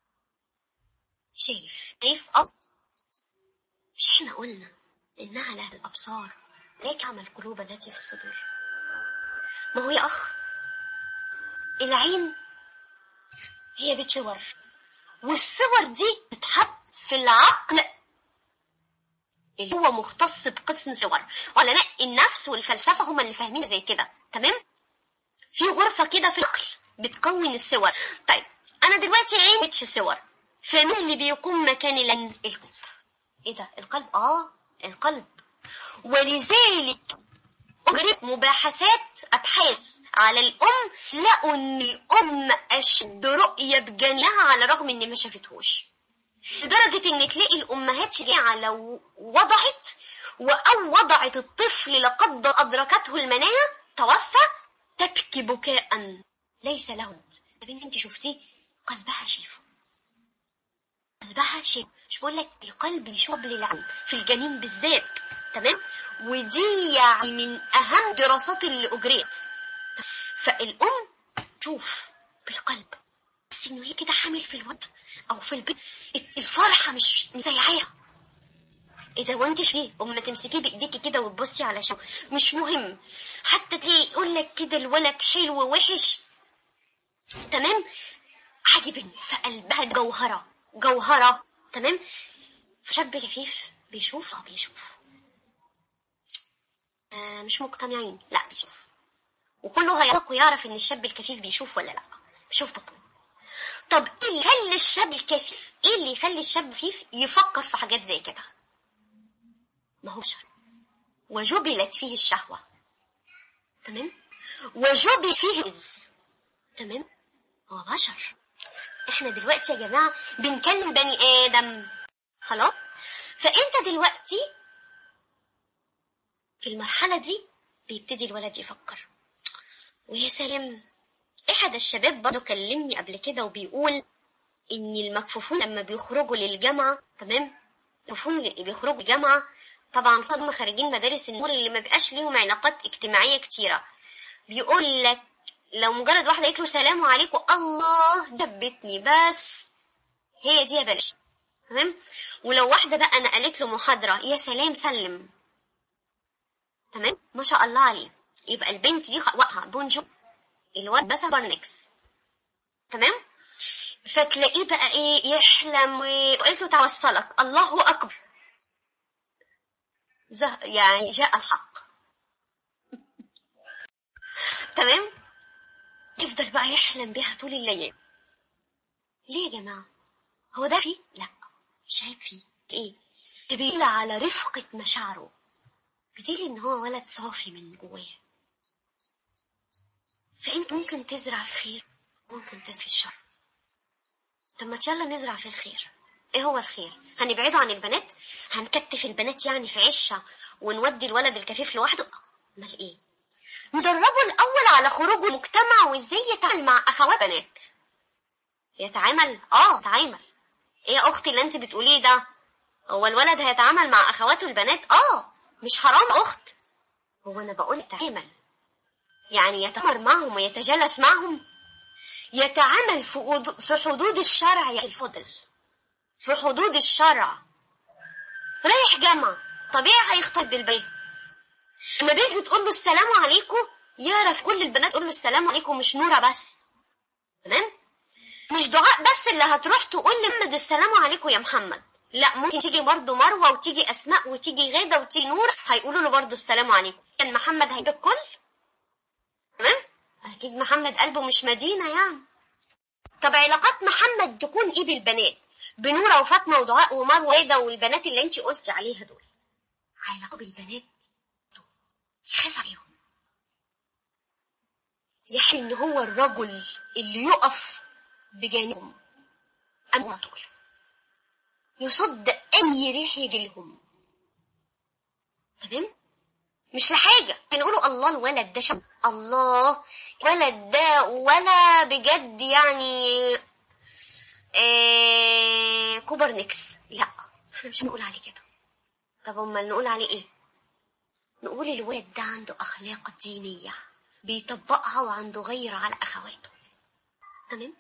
شايف شايف أصلا مش احنا قلنا انها لها الابصار ليك عمل القلوب التي في الصدور ما هو يا اخ العين هي بتشور والصور دي بتتحط في العقل اللي هو مختص بقسم صور علماء النفس والفلسفة هم اللي فاهمين زي كده تمام في غرفة كده في العقل بتكون الصور طيب أنا دلوقتي عين بتش صور فمين اللي بيقوم مكان العين القلب ايه ده القلب اه القلب ولذلك أجرت مباحثات أبحاث على الأم لقوا إن الأم أشد رؤية بجنيها على الرغم إن ما شافتهوش لدرجة إن تلاقي الأمهات شجاعة لو وضعت أو وضعت الطفل لقد أدركته المنايا توفى تبكي بكاء ليس له ود. طب انت شفتيه قلبها شايفه قلبها شيء مش بقول لك القلب يشوب للعين في الجنين بالذات تمام ودي يعني من اهم دراسات اللي اجريت فالام تشوف بالقلب بس انه هي كده حامل في الواد او في البيت الفرحه مش مزيعاها اذا وانت ليه اما تمسكيه بايديكي كده وتبصي على شو مش مهم حتى تلاقي يقول لك كده الولد حلو ووحش تمام عجبني فقلبها جوهره جوهره تمام شاب كفيف بيشوف اه بيشوف آه مش مقتنعين لا بيشوف وكله هيثق ويعرف ان الشاب الكفيف بيشوف ولا لا بيشوف بطنه طب ايه اللي يخلي الشاب الكفيف ايه اللي يخلي الشاب الكفيف يفكر في حاجات زي كده ما هو بشر وجبلت فيه الشهوة تمام وجبل فيه العز تمام هو بشر احنا دلوقتي يا جماعة بنكلم بني آدم خلاص فانت دلوقتي في المرحلة دي بيبتدي الولد يفكر ويا سلام احد الشباب برضه كلمني قبل كده وبيقول ان المكفوفون لما بيخرجوا للجامعة تمام المكفوفون اللي بيخرجوا الجامعة طبعا هم خارجين مدارس النور اللي ما بيبقاش ليهم علاقات اجتماعية كتيرة بيقول لك لو مجرد واحدة قالت له سلام عليكم الله دبتني بس هي دي يا بلاش تمام ولو واحدة بقى نقلت له محاضرة يا سلام سلم تمام ما شاء الله عليه يبقى البنت دي وقها بونجو الواد بس برنكس تمام فتلاقيه بقى ايه يحلم وقلت له توصلك الله اكبر زه... يعني جاء الحق تمام يفضل بقى يحلم بيها طول الليل ليه يا جماعة هو ده فيه لا مش عيب فيه ايه تبيل على رفقة مشاعره بديل ان هو ولد صافي من جواه فانت ممكن تزرع في الخير ممكن تزرع في الشر طب ما يلا نزرع في الخير ايه هو الخير هنبعده عن البنات هنكتف البنات يعني في عشة ونودي الولد الكفيف لوحده امال ايه ندربه الاول على خروج المجتمع وازاي يتعامل مع اخوات بنات يتعامل اه يتعامل ايه يا اختي اللي انت بتقوليه ده هو الولد هيتعامل مع اخواته البنات اه مش حرام اخت هو انا بقول يتعامل يعني يتمر معهم ويتجلس معهم يتعامل في حدود- في حدود الشرع يا الفضل في حدود الشرع رايح جامعة طبيعي هيختلط بالبيت لما بنت تقول له السلام عليكم يعرف كل البنات تقول له السلام عليكم مش نورة بس تمام مش دعاء بس اللي هتروح تقول لمحمد السلام عليكم يا محمد لا ممكن تيجي برضه مروة وتيجي أسماء وتيجي غادة وتيجي نور هيقولوا له برضه السلام عليكم كان محمد هيجيب الكل تمام أكيد محمد قلبه مش مدينة يعني طب علاقات محمد تكون إيه بالبنات بنورة وفاطمة ودعاء ومروة وغادة والبنات اللي أنت قلتي عليها دول علاقة بالبنات دول يخاف عليهم يحلم إن هو الرجل اللي يقف بجانبهم أما طول يصد أي ريح يجيلهم تمام مش لحاجة بنقولوا الله الولد ده شب الله ولد ده ولا بجد يعني آه كوبرنيكس لا احنا مش هنقول عليه كده طب امال نقول عليه ايه نقول الولد ده عنده اخلاق دينية بيطبقها وعنده غيرة على اخواته تمام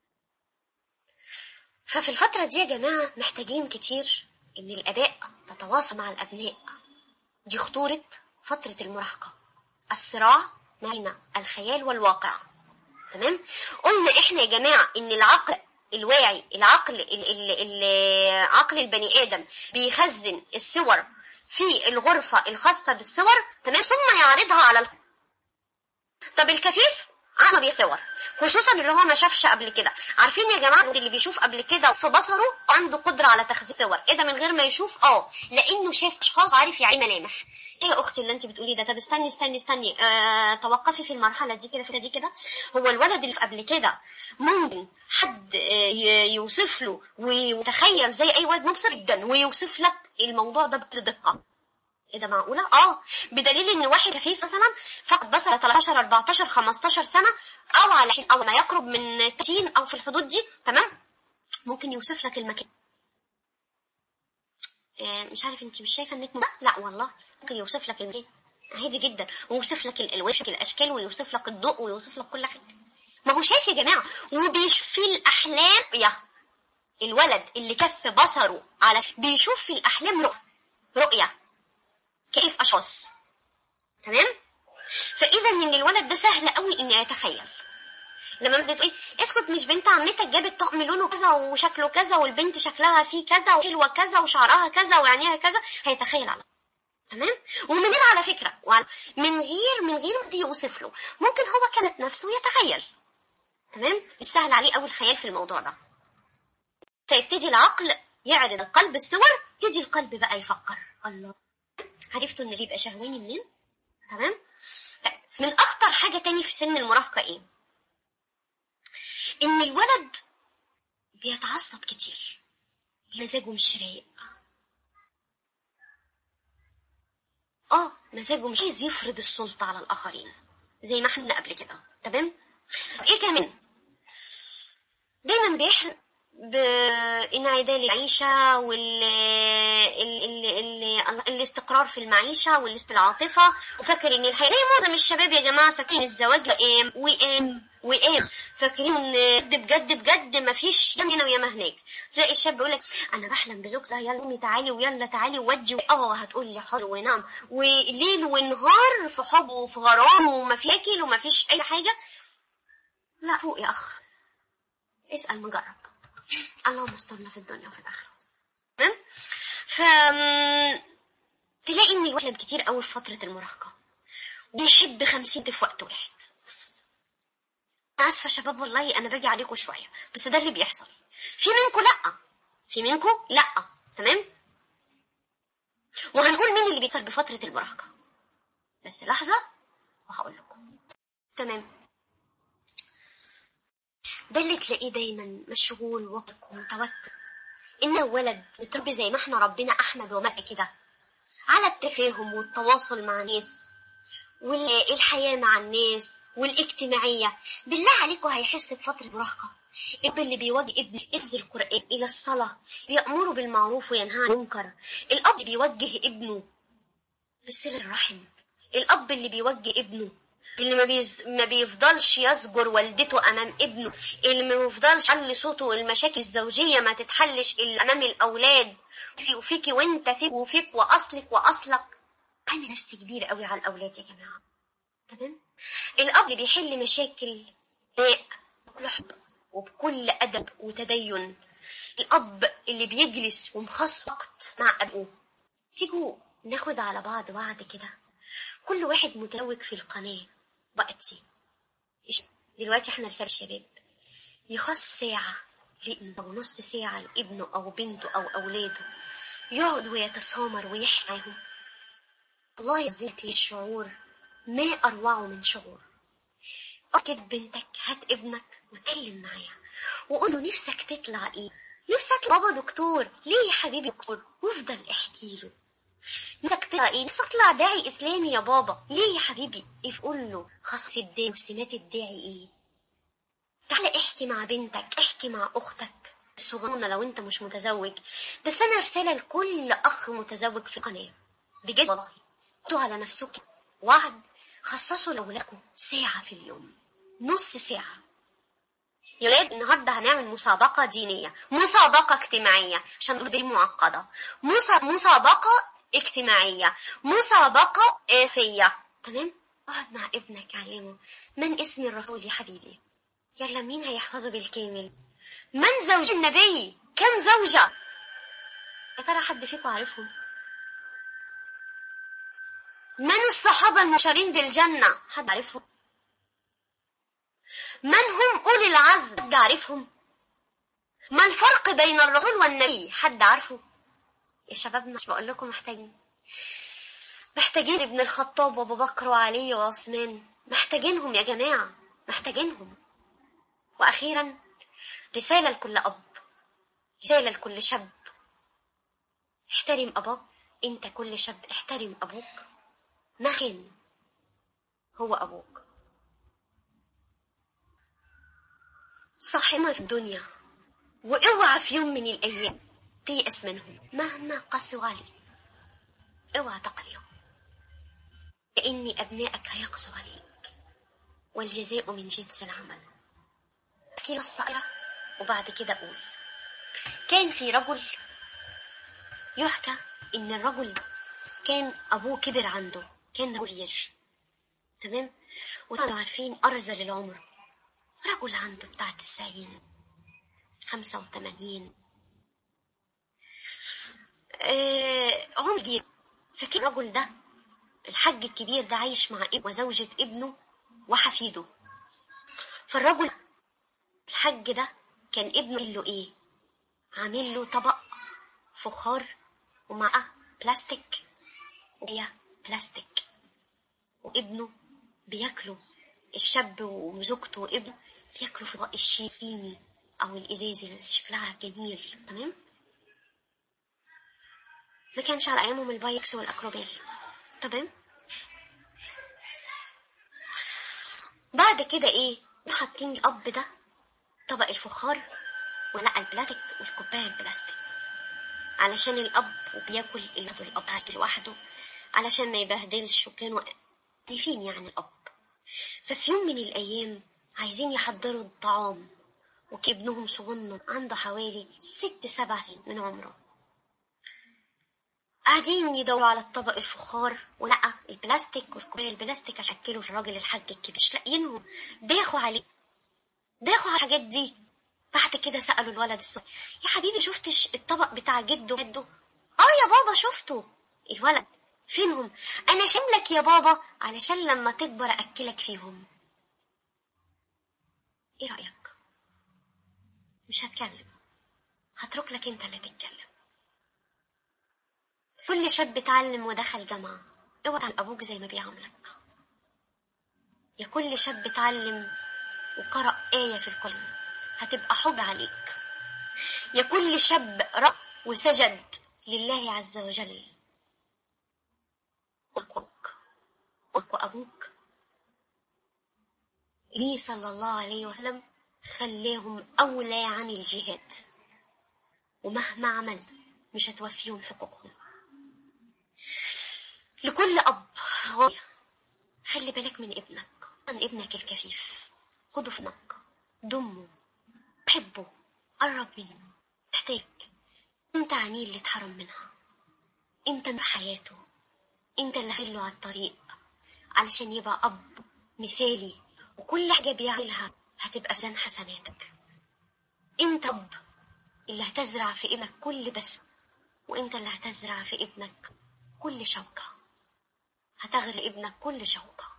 ففي الفترة دي يا جماعة محتاجين كتير إن الآباء تتواصل مع الأبناء دي خطورة فترة المراهقة الصراع بين الخيال والواقع تمام قلنا إحنا يا جماعة إن العقل الواعي العقل ال ال ال عقل البني آدم بيخزن الصور في الغرفة الخاصة بالصور تمام ثم يعرضها على الخ... طب الكفيف عمل بيه صور خصوصا اللي هو ما شافش قبل كده عارفين يا جماعه اللي بيشوف قبل كده في بصره عنده قدره على تخزين صور ايه ده من غير ما يشوف اه لانه شاف اشخاص عارف يعني ملامح ايه يا اختي اللي انت بتقولي ده طب استني استني استني آه توقفي في المرحله دي كده في دي كده هو الولد اللي قبل كده ممكن حد آه ي- يوصف له ويتخيل زي اي واد مبصر جدا ويوصف لك الموضوع ده بكل دقه ايه ده معقوله اه بدليل ان واحد كفيف مثلا فقد بصره 13 14 15 سنه او على حين او ما يقرب من 30 او في الحدود دي تمام ممكن يوصف لك المكان آه مش عارف انت مش شايفه النجم ده لا والله ممكن يوصف لك المكان عادي جدا ويوصف لك الالوان الاشكال ويوصف لك الضوء ويوصف لك كل حاجه ما هو شايف يا جماعه وبيشوف في الاحلام يا الولد اللي كف بصره على بيشوف في الاحلام رؤيه رؤيه كيف اشخاص تمام فاذا ان الولد ده سهل قوي ان يتخيل لما بدأت تقولي اسكت مش بنت عمتك جابت طقم لونه كذا وشكله كذا والبنت شكلها فيه كذا وحلوه كذا وشعرها كذا وعينيها كذا هيتخيل على تمام ومن هنا على فكره وعلى من غير من غير ما يوصف له ممكن هو كانت نفسه يتخيل تمام مش سهل عليه قوي الخيال في الموضوع ده فيبتدي العقل يعرض القلب الصور تيجي القلب بقى يفكر الله عرفتوا ان بيبقى شهواني منين تمام طيب من اخطر حاجه تاني في سن المراهقه ايه ان الولد بيتعصب كتير مزاجه مش رايق اه مزاجه مش عايز يفرض السلطه على الاخرين زي ما احنا قبل كده تمام طب ايه كمان دايما بيحلم بانعدال العيشة وال ال... ال... ال... الاستقرار في المعيشة والعاطفة وفاكر ان الحياة زي معظم الشباب يا جماعة فاكرين الزواج قام وقام وقام فاكرين ان بجد بجد بجد مفيش يوم هنا وياما هناك تلاقي الشاب بيقول لك انا بحلم بزوجتي يلا امي تعالي ويلا تعالي ودي اه هتقول لي حاضر ونعم وليل ونهار في حب وفي غرام ومفياكل ومفيش اي حاجة لا فوق يا اخ اسأل مجرب اللهم استرنا في الدنيا وفي الآخرة تمام ف تلاقي ان الولد كتير قوي في فترة المراهقة بيحب خمسين في وقت واحد أنا آسفة يا شباب والله أنا باجي عليكم شوية بس ده اللي بيحصل في منكم لأ في منكم لأ تمام وهنقول مين اللي بيكسر بفترة المراهقة بس لحظة وهقول لكم تمام ده اللي تلاقيه دايما مشغول وقتك ومتوتر إنه ولد متربي زي ما احنا ربنا أحمد ومكة كده على التفاهم والتواصل مع ناس والحياة مع الناس والاجتماعية بالله عليكم هيحس بفترة مراهقة الأب اللي بيوجه ابنه حفظ القرآن إلى الصلاة بيأمره بالمعروف وينهى عن المنكر الأب اللي بيوجه ابنه بصلة الرحم الأب اللي بيوجه ابنه اللي ما, بيز... ما بيفضلش يزجر والدته أمام ابنه اللي ما بيفضلش يعلي صوته المشاكل الزوجية ما تتحلش إلا أمام الأولاد في وفيكي وانت فيك وفيك وأصلك وأصلك عامل نفسي كبير قوي على الأولاد يا جماعة تمام الأب اللي بيحل مشاكل بكل حب وبكل أدب وتدين الأب اللي بيجلس ومخصص وقت مع أبوه تيجوا ناخد على بعض وعد كده كل واحد متوج في القناة وقتي دلوقتي احنا رسالة الشباب يخص ساعة لابنه أو نص ساعة لابنه أو بنته أو أولاده يقعد ويتسامر ويحكي معاهم الله يزيد لي الشعور ما أروعه من شعور أكد بنتك هات ابنك وتكلم معاه وقول له نفسك تطلع ايه نفسك بابا دكتور ليه يا حبيبي دكتور وافضل احكي له نفسك تطلع ايه نفسك تطلع داعي اسلامي يا بابا ليه يا حبيبي يقول له خاص الداعي وسمات الداعي ايه تعالى احكي مع بنتك احكي مع اختك الصغنونة لو انت مش متزوج بس انا رسالة لكل اخ متزوج في القناة بجد والله خدوا على نفسك وعد خصصوا لأولادكم ساعة في اليوم نص ساعة يا ولاد النهارده هنعمل مسابقة دينية مسابقة اجتماعية عشان نقول بالمعقدة مسابقة اجتماعية مسابقة إيفية تمام اقعد مع ابنك علمه من اسم الرسول يا حبيبي يلا مين هيحفظه بالكامل من زوج النبي كم زوجة يا ترى حد فيكم عارفهم من الصحابة المشارين بالجنة حد عارفهم من هم أولي العزم حد عارفهم ما الفرق بين الرسول والنبي حد عارفه يا شبابنا مش بقول لكم محتاجين محتاجين ابن الخطاب وابو بكر وعلي وعثمان محتاجينهم يا جماعة محتاجينهم وأخيرا رسالة لكل أب رسالة لكل شاب احترم أباك انت كل شاب احترم أبوك ما كان هو أبوك صاحبنا في الدنيا واوعى في يوم من الأيام تيأس منهم مهما قسوا عليك اوعى تقلهم لأن أبنائك هيقسوا عليك والجزاء من جنس العمل أحكي الصائرة وبعد كده أقول كان في رجل يحكى إن الرجل كان أبوه كبر عنده كان رجل تمام وطبعا عارفين أرزل العمر رجل عنده بتاع تسعين خمسة وثمانين آه عمر كبير فكان الرجل ده الحاج الكبير ده عايش مع ابنه وزوجة ابنه وحفيده فالرجل الحاج ده كان ابنه قال له ايه عامل له طبق فخار ومعاه بلاستيك وهي بلاستيك وابنه بياكلوا الشاب وزوجته وابنه بياكلوا في طبق الشاي الصيني او الازاز اللي شكلها جميل تمام ما كانش على ايامهم البايكس والاكروبيل تمام بعد كده ايه حاطين الاب ده طبق الفخار ولقى البلاستيك والكوبايه البلاستيك علشان الاب وبياكل الاب الاب قاعد لوحده علشان ما يبهدلش وكانوا خايفين يعني الاب ففي يوم من الايام عايزين يحضروا الطعام وكابنهم صغنن عنده حوالي ست سبع سنين من عمره قاعدين يدوروا على الطبق الفخار ولقى البلاستيك والكوبايه البلاستيك اشكلوا في الراجل الحاج الكبير مش لاقيينهم داخوا عليه داخوا على الحاجات دي بعد كده سالوا الولد الصغير يا حبيبي شفتش الطبق بتاع جده جده اه يا بابا شفته الولد فينهم انا شاملك يا بابا علشان لما تكبر اكلك فيهم ايه رايك مش هتكلم هترك لك انت اللي تتكلم كل شاب اتعلم ودخل جامعة اوعى تعمل ابوك زي ما بيعاملك يا كل شاب اتعلم وقرأ آية في القرآن هتبقى حجة عليك يا كل شاب رأى وسجد لله عز وجل أقولك أمك وأبوك النبي صلى الله عليه وسلم خلاهم أولى عن الجهاد ومهما عمل مش هتوفيهم حقوقهم لكل أب غاية خلي بالك من ابنك من ابنك الكفيف خده في نك ضمه حبه قرب منه تحتاج انت عينيه اللي اتحرم منها انت من حياته انت اللي هتدله على الطريق علشان يبقى اب مثالي وكل حاجة بيعملها هتبقى في زن حسناتك انت اب اللي هتزرع في ابنك كل بس وانت اللي هتزرع في ابنك كل شوكة هتغري ابنك كل شوكة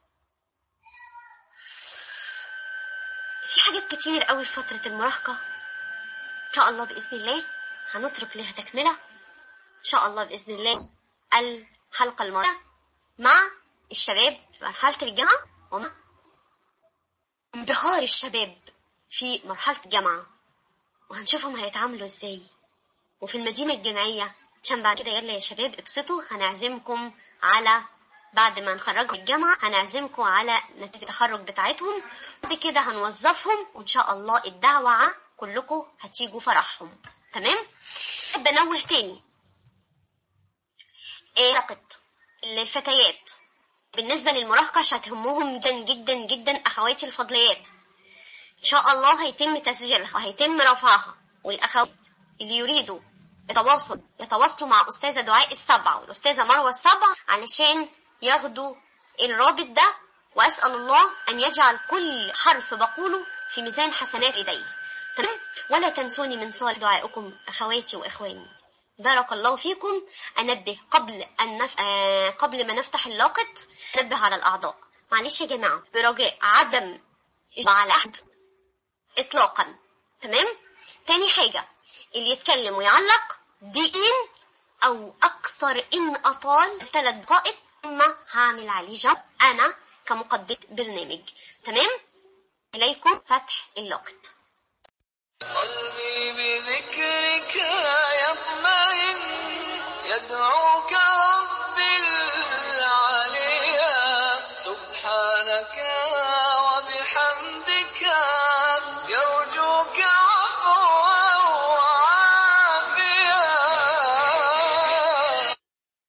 في حاجات كتير قوي في فترة المراهقة إن شاء الله بإذن الله هنترك لها تكملة إن شاء الله بإذن الله الحلقة الماضية مع الشباب في مرحلة الجامعة ومع انبهار الشباب في مرحلة الجامعة وهنشوفهم هيتعاملوا ازاي وفي المدينة الجامعية عشان بعد كده يلا يا شباب ابسطوا هنعزمكم على بعد ما نخرجوا الجامعة هنعزمكم على نتيجة التخرج بتاعتهم بعد كده هنوظفهم وإن شاء الله الدعوة كلكم هتيجوا فرحهم تمام؟ أحب أنوه تاني إيه علاقة الفتيات بالنسبة للمراهقة هتهمهم جدا جدا جدا أخواتي الفضليات إن شاء الله هيتم تسجيلها وهيتم رفعها والأخوات اللي يريدوا يتواصل يتواصلوا مع أستاذة دعاء السبع والأستاذة مروة السبع علشان ياخدوا الرابط ده وأسأل الله أن يجعل كل حرف بقوله في ميزان حسنات إيدي تمام ولا تنسوني من صالح دعائكم أخواتي وإخواني بارك الله فيكم أنبه قبل أن نف... آه قبل ما نفتح اللاقط نبه على الأعضاء معلش يا جماعة برجاء عدم على أحد إطلاقا تمام تاني حاجة اللي يتكلم ويعلق دقيقين أو أكثر إن أطال ثلاث دقائق ثم هعمل عليه جمp أنا كمقدمة برنامج تمام إليكم فتح اللقط قلبي بذكرك يطمئن يدعوك ربي العليا سبحانك وبحمدك يرجوك عفوا وعافيا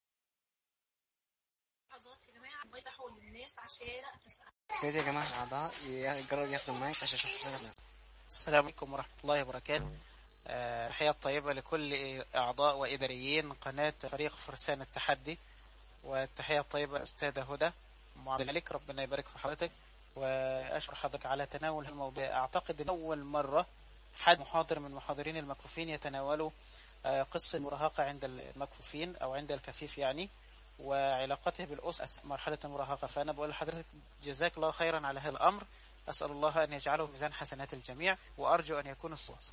حضرات يا جماعة بيفتحوا للناس عشان تسأل يا ريت يا جماعة الأعضاء يجربوا ياخدوا المايك عشان يشوفوا صوتنا السلام عليكم ورحمة الله وبركاته آه، تحية طيبة لكل أعضاء وإداريين قناة فريق فرسان التحدي والتحية الطيبة أستاذة هدى أم عبد الملك ربنا يبارك في حضرتك وأشكر حضرتك على تناول الموضوع أعتقد أن أول مرة حد محاضر من محاضرين المكفوفين يتناولوا آه، قصة المراهقة عند المكفوفين أو عند الكفيف يعني وعلاقته بالأسرة أثناء مرحلة المراهقة فأنا بقول لحضرتك جزاك الله خيرا على هذا الأمر أسأل الله أن يجعله في ميزان حسنات الجميع وأرجو أن يكون الصوت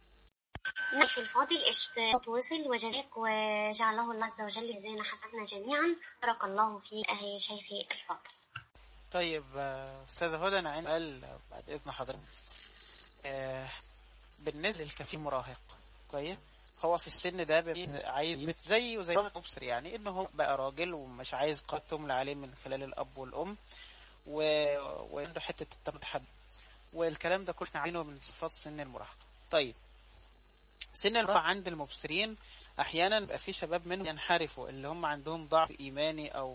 نحن الفاضل اشتاق وصل وجزاك وجعله الله عز وجل جزانا حسننا جميعا بارك الله في أهي شيخي الفاضل طيب آه، أستاذة هدى أنا عندي سؤال بعد إذن حضرتك آه، بالنسبة للكفيف مراهق كويس هو في السن ده بيبقى عايز يبقى زيه وزي ما مبصر يعني انه هو بقى راجل ومش عايز قد تملى عليه من خلال الاب والام و... وعنده حته التمتحب والكلام ده كله احنا عارفينه من صفات سن المراهقه طيب سن المراهقه عند المبصرين احيانا بيبقى في شباب منهم ينحرفوا اللي هم عندهم ضعف ايماني او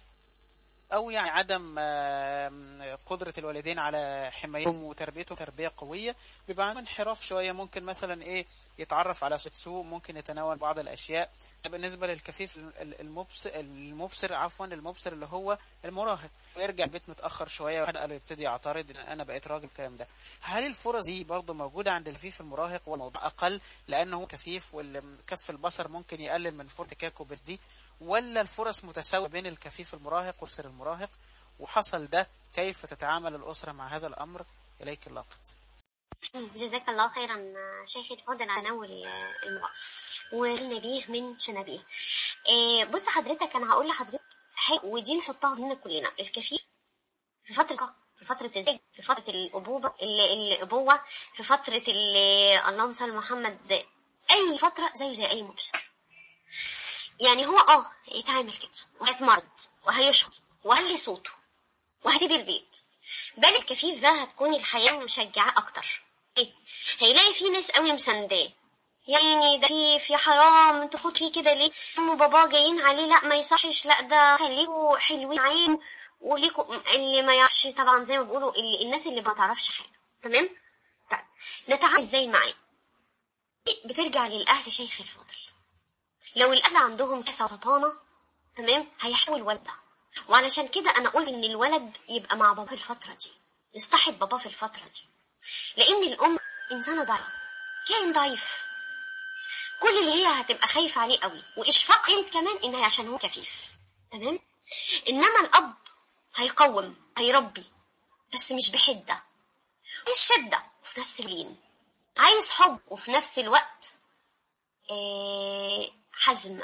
او يعني عدم آم، قدرة الوالدين على حمايتهم وتربيتهم تربية قوية بيبقى عنده انحراف شوية ممكن مثلا ايه يتعرف على سوء ممكن يتناول بعض الاشياء بالنسبة للكفيف ال- المبصر المبصر عفوا المبصر اللي هو المراهق ويرجع البيت متأخر شوية واحد قاله يبتدي يعترض ان انا بقيت راجل الكلام ده هل الفرص دي برضه موجودة عند الكفيف المراهق والموضوع اقل لانه هو كفيف والكف البصر ممكن يقلل من فرصة تكاكو بس دي ولا الفرص متساوية بين الكفيف المراهق والسر المراهق وحصل ده كيف تتعامل الأسرة مع هذا الأمر إليك اللقط جزاك الله خيرا شيخي الفاضل على تناول المرأة والنبيه من شنبيه إيه، بص حضرتك انا هقول لحضرتك حاجة ودي نحطها ضمن كلنا الكفيف في فترة في فترة الزواج في فترة الأبوة ال- الأبوة في فترة ال- اللهم صل على محمد أي فترة زيه زي أي مبصر يعني هو اه يتعامل كده وهيتمرض وهيشخط وعلي صوته وهسيب البيت بل الكفيف ده هتكون الحياة مشجعة أكتر إيه؟ هيلاقي في ناس قوي مسانداه يعني ده كيف يا حرام انتوا فوت فيه كده ليه ام وبابا جايين عليه لا ما يصحش لا ده خليكوا حلوين معاه وليكوا اللي ما يعرفش طبعا زي ما بيقولوا اللي الناس اللي ما تعرفش حاجه تمام طيب نتعامل ازاي معاه بترجع للاهل شيخ الفضل لو الاهل عندهم كسه وفطانه تمام هيحاول الولد ده وعلشان كده انا قلت ان الولد يبقى مع باباه الفتره دي يصطحب باباه في الفتره دي لان الام انسانه ضعيفه كائن ضعيف كل اللي هي هتبقى خايفه عليه قوي واشفاق عليه كمان ان هي عشان هو كفيف تمام انما الاب هيقوم هيربي بس مش بحده مش شده وفي نفس اللين عايز حب وفي نفس الوقت آه، حزم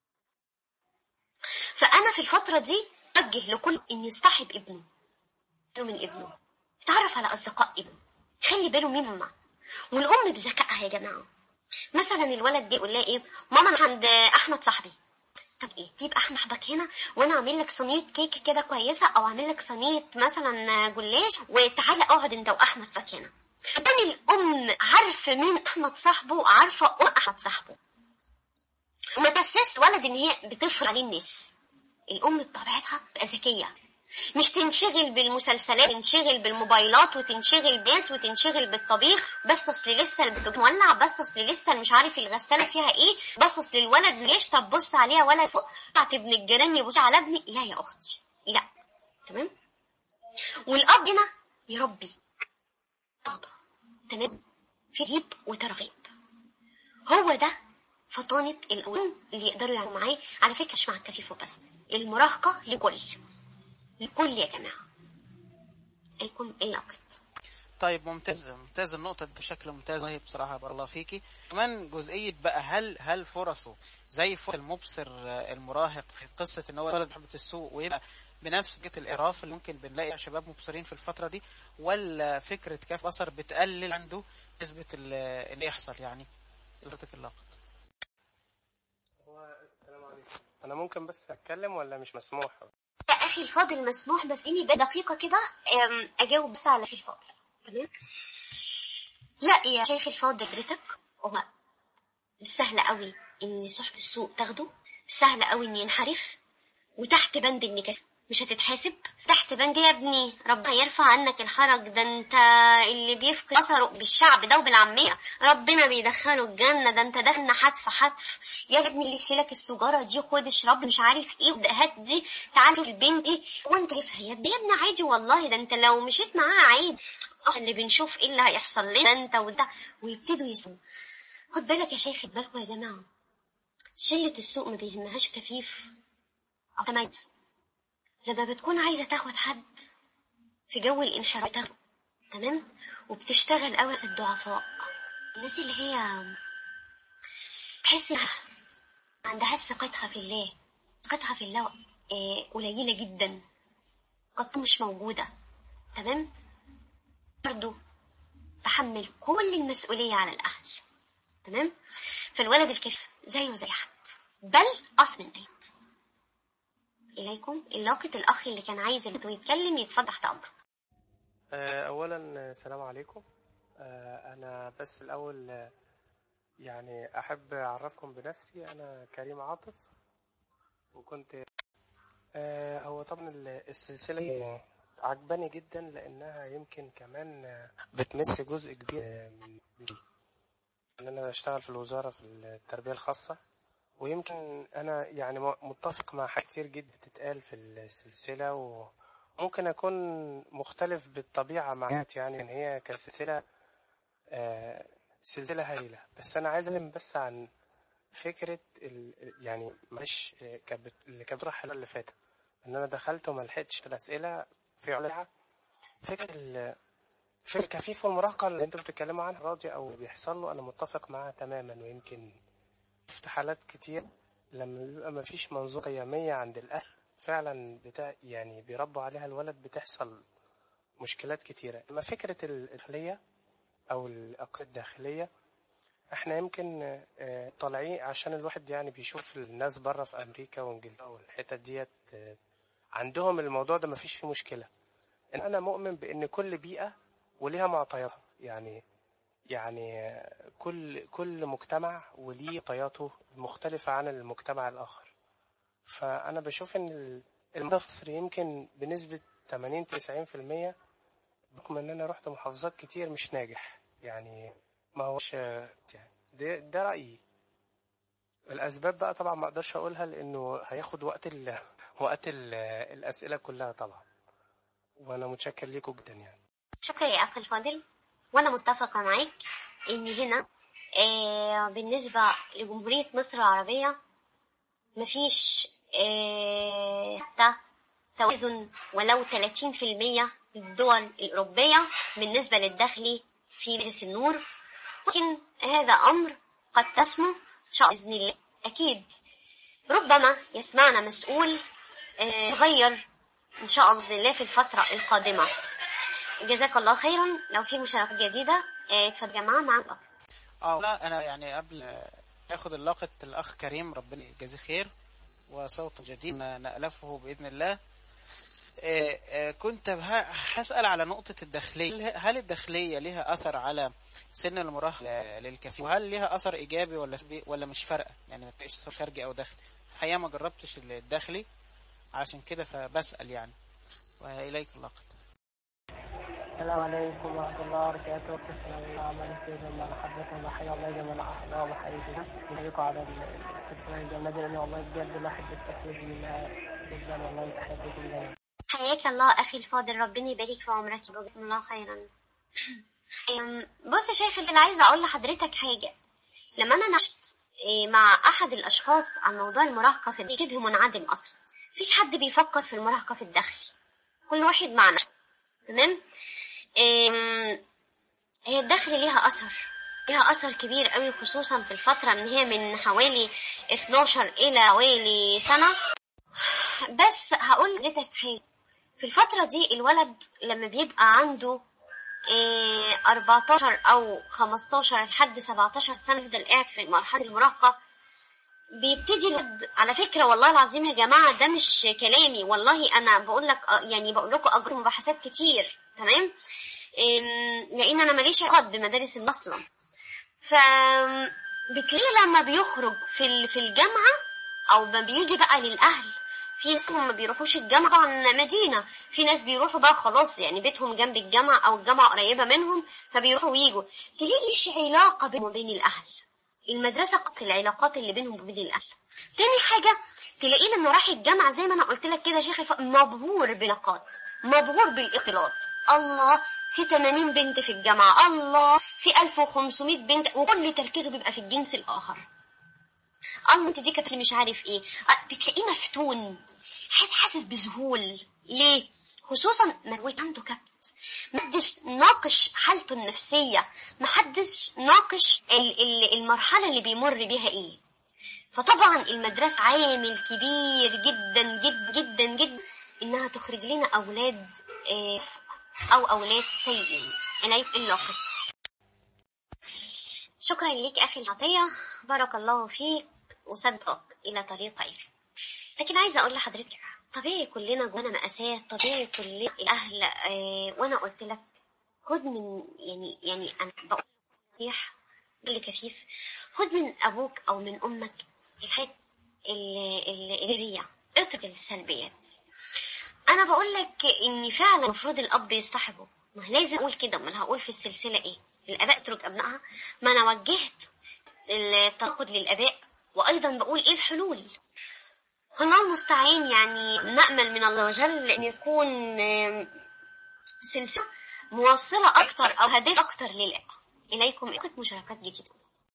فانا في الفتره دي اوجه لكل ان يصطحب ابنه من ابنه يتعرف على اصدقاء ابنه خلي باله منهم والام بذكائها يا جماعه مثلا الولد جه يقول لها ايه ماما انا عند احمد صاحبي طب ايه جيب احمد صاحبك هنا وانا اعمل لك صينيه كيك كده كويسه او اعمل لك صينيه مثلا جلاش وتعالى اقعد انت واحمد صاحبك هنا كان الام عارفه مين احمد صاحبه عارفه ام احمد صاحبه وما تحسش الولد ان هي بتفرض عليه الناس الام بطبيعتها بتبقى ذكيه مش تنشغل بالمسلسلات تنشغل بالموبايلات وتنشغل بناس وتنشغل بالطبيخ بس اصل لسه البوتاجاز مولع بس اصل لسه مش عارف الغساله فيها ايه بس اصل الولد ليش طب بص عليها ولد فوق بتاعت ابن الجيران يبص على ابني لا يا اختي لا تمام والاب هنا يربي رغبه تمام في رغيب وترغيب هو ده فطانة الأولاد اللي يقدروا يعملوا معاه على فكرة مش مع الكفيف وبس المراهقة لكل لكل يا جماعة عليكم الوقت طيب ممتاز ممتاز النقطة دي بشكل ممتاز والله بصراحة بارك الله فيكي كمان جزئية بقى هل هل فرصه زي فرص المبصر آه، المراهق في قصة ان هو يولد محبة السوق ويبقى بنفس جهة الإعراف اللي ممكن بنلاقي شباب مبصرين في الفترة دي ولا فكرة كيف بصر بتقلل عنده نسبة ال- اللي يحصل يعني حضرتك اللقط هو السلام عليكم انا ممكن بس اتكلم ولا مش مسموح يا أخي الفاضل مسموح بس إني بدقيقة كده أم، أجاوب بس على أخي الفاضل تمام لا يا شيخ الفاضل حضرتك هو مش سهل قوي إن صحبة السوق تاخده مش سهل قوي إن ينحرف وتحت بند النكاح مش هتتحاسب تحت بند يا ابني ربنا يرفع عنك الحرج ده انت اللي بيفقد بصره بالشعب ده وبالعامية ربنا بيدخله الجنة ده انت داخل حتف حتف يا ابني اللي في لك السجارة دي خد اشرب مش عارف ايه ودهات دي تعال شوف البنت دي وانت شايفها يا ابني يا ابني عادي والله ده انت لو مشيت معاها عادي اه اللي بنشوف ايه اللي هيحصل لنا ده انت وده ويبتدوا يسمعوا خد بالك يا شيخ خد بالكوا يا جماعة شلة السوق ما بيهمهاش كفيف أو تميز لما بتكون عايزة تاخد حد في جو الانحراف تاخده تمام وبتشتغل قوي الضعفاء الناس اللي هي تحس انها ما عندهاش ثقتها في الله ثقتها في الله آه، قليلة جدا قد مش موجودة تمام برضو بحمل كل المسؤولية على الأهل تمام فالولد الكيف زيه زي حد بل أصل البيت إليكم اللاقط الأخ اللي كان عايز اللي يتكلم يتفضل تحت أمره آه، اولا آه، السلام عليكم آه، انا بس الاول آه، يعني احب اعرفكم بنفسي انا كريم عاطف وكنت آه، هو طبعا ال- السلسله دي عجباني جدا لانها يمكن كمان آه، بتمس جزء كبير آه، من مني. ان انا بشتغل في الوزاره في التربيه الخاصه ويمكن انا يعني م- متفق مع حاجات كتير جدا بتتقال في السلسله وممكن اكون مختلف بالطبيعه مع يعني ان هي كسلسله آه، سلسله هايله بس انا عايز اتكلم بس عن فكره ال... يعني معلش آه، كانت بت- اللي كانت بتطرح الحلقه اللي فاتت ان انا دخلت وما لحقتش الاسئله في عليها فكره ال... فكره كفيف المراهقه اللي انتوا بتتكلموا عنها راضي او بيحصل له انا متفق معاها تماما ويمكن شفت حالات كتير لما بيبقى ما فيش منظومه قيميه عند الاهل فعلا بتا... يعني بيربوا عليها الولد بتحصل مشكلات كتيره اما فكره الداخليه او الاقصى الداخليه احنا يمكن آه، طالعين عشان الواحد يعني بيشوف الناس بره في امريكا وانجلترا والحتت ديت آه، عندهم الموضوع ده مفيش فيه مشكلة إن أنا مؤمن بأن كل بيئة وليها معطياتها يعني يعني كل كل مجتمع وليه معطياته مختلفة عن المجتمع الآخر فأنا بشوف إن ال- الموضوع في مصر يمكن بنسبة 80 90% بحكم إن أنا رحت محافظات كتير مش ناجح يعني ما هوش يعني ده, ده رأيي الأسباب بقى طبعا ما أقدرش أقولها لأنه هياخد وقت ال وقت ال الأسئلة كلها طبعا وأنا متشكر ليكم جدا يعني شكرا يا أخي الفاضل وأنا متفقة معاك إن هنا آه بالنسبة لجمهورية مصر العربية مفيش آه حتى توازن ولو 30% للدول الأوروبية بالنسبة للدخل في مجلس النور لكن هذا أمر قد تسمو إن شاء الله بإذن الله أكيد ربما يسمعنا مسؤول آه، يغير إن شاء الله بإذن الله في الفترة القادمة جزاك الله خيرا لو في مشاركات جديدة آه، اتفضل يا جماعة معاك الوقت. اه لا انا يعني قبل آه، اخد اللقطة الاخ كريم ربنا يجازيه خير وصوت جديد ن- نألفه باذن الله آه، آه، كنت ه- هسأل على نقطة الداخلية هل الداخلية لها أثر على سن المراهقة ل- للكفيف وهل لها أثر إيجابي ولا سلبي ولا مش فارقة يعني ما تبقاش أثر خارجي أو داخلي الحقيقة ما جربتش الداخلي عشان كده فبسأل يعني وإليك اللقطة السلام عليكم ورحمة الله وبركاته السلام عليكم عمل السيد مرحبا وحيا الله جميع الأحباب وحياكم نحييكم على التسليم الجميل لأن والله بجد الواحد بيستفيد منها جدا والله تحياتكم جميعا حياك الله أخي الفاضل ربنا يبارك في عمرك جزاكم الله خيرا أم، بص يا شيخ اللي عايزة أقول لحضرتك حاجة لما أنا نشت إيه، مع أحد الأشخاص عن موضوع المراهقة في الداخل شبه منعدم أصلا مفيش حد بيفكر في المراهقة في الداخل كل واحد مع نفسه تمام أم، هي الداخل ليها أثر ليها أثر كبير قوي خصوصا في الفترة من هي من حوالي 12 إلى حوالي سنة بس هقول لحضرتك حاجة في الفترة دي الولد لما بيبقى عنده إيه 14 أو 15 لحد 17 سنة يفضل قاعد في مرحلة المراهقة بيبتدي الولد على فكرة والله العظيم يا جماعة ده مش كلامي والله أنا بقول لك يعني بقول لكم أجرت مباحثات كتير تمام إيه لأن أنا ماليش علاقات بمدارس أصلا ف بتلاقي لما بيخرج في ال- في الجامعة أو ما بيجي بقى للأهل في ناس هم ما بيروحوش الجامعة طبعا مدينة في ناس بيروحوا بقى خلاص يعني بيتهم جنب الجامعة أو الجامعة قريبة منهم فبيروحوا ويجوا تلاقي مش علاقة بينهم وبين الأهل المدرسة قط العلاقات اللي بينهم وبين الأهل تاني حاجة تلاقيه لما راح الجامعة زي ما أنا قلت لك كده يا شيخ الف- مبهور بالعلاقات مبهور بالاختلاط الله في 80 بنت في الجامعة الله في 1500 بنت وكل تركيزه بيبقى في الجنس الآخر الله انت دي كانت مش عارف ايه أه، بتلاقيه مفتون حاسس حاسس بذهول ليه خصوصا مروي عنده كبت محدش ناقش حالته النفسية محدش ناقش ال- ال- المرحلة اللي بيمر بيها ايه فطبعا المدرسة عامل كبير جدا جدا جدا جدا انها تخرج لنا اولاد آه، او اولاد سيئين اليك اللاقط شكرا ليك اخي العطية بارك الله فيك وصدقك الى طريق خير لكن عايزه اقول لحضرتك طبيعي كلنا جوانا مأساة طبيعي كلنا الاهل آه وانا قلت لك خد من يعني يعني انا بقول نصيح اللي كفيف خد من ابوك او من امك الحاجات اللي- اللي- الايجابيه اترك السلبيات انا بقول لك ان فعلا المفروض الاب يصطحبه ما لازم اقول كده ما هقول في السلسله ايه الاباء تترك ابنائها ما انا وجهت التناقض للاباء وايضا بقول ايه الحلول الله المستعان يعني نأمل من الله وجل أن يكون آم، سلسلة موصلة أكتر أو هدف أكتر للآباء إليكم إخوة مشاركات جديدة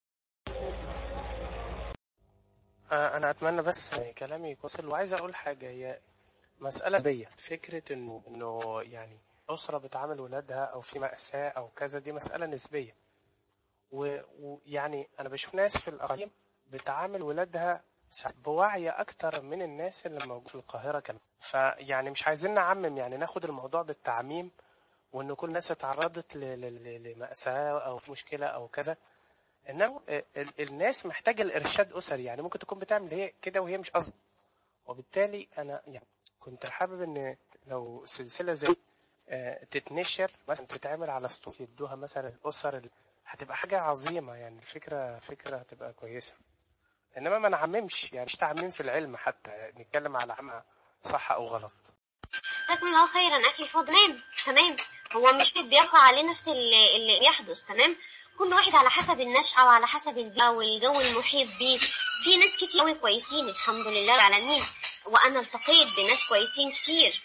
آه، انا اتمنى بس كلامي يكون وصل وعايز اقول حاجه هي مساله نسبيه فكره انه انه يعني اسره بتعامل ولادها او في ماساه او كذا دي مساله نسبيه و- ويعني انا بشوف ناس في الاقاليم بتعامل ولادها بوعي اكتر من الناس اللي موجود في القاهره كمان فيعني مش عايزين نعمم يعني ناخد الموضوع بالتعميم وان كل الناس اتعرضت ل- ل- ل- لمأساة او في مشكلة او كذا انما ال- ال- الناس محتاجة الارشاد اسري يعني ممكن تكون بتعمل هي كده وهي مش قصد وبالتالي انا يعني كنت حابب ان لو سلسله زي آه، تتنشر مثلا تتعمل على سطوح يدوها مثلا الاسر ال- هتبقى حاجه عظيمه يعني الفكره فكره هتبقى كويسه انما ما نعممش يعني مش تعميم في العلم حتى يعني نتكلم على عمى صح او غلط جزاكم الله خيرا اخي الفاضل تمام تمام هو مش بيقع عليه نفس اللي, اللي بيحدث تمام كل واحد على حسب النشأة وعلى حسب البيئة والجو المحيط بيه في ناس كتير قوي كويسين الحمد لله العالمين وانا التقيت بناس كويسين كتير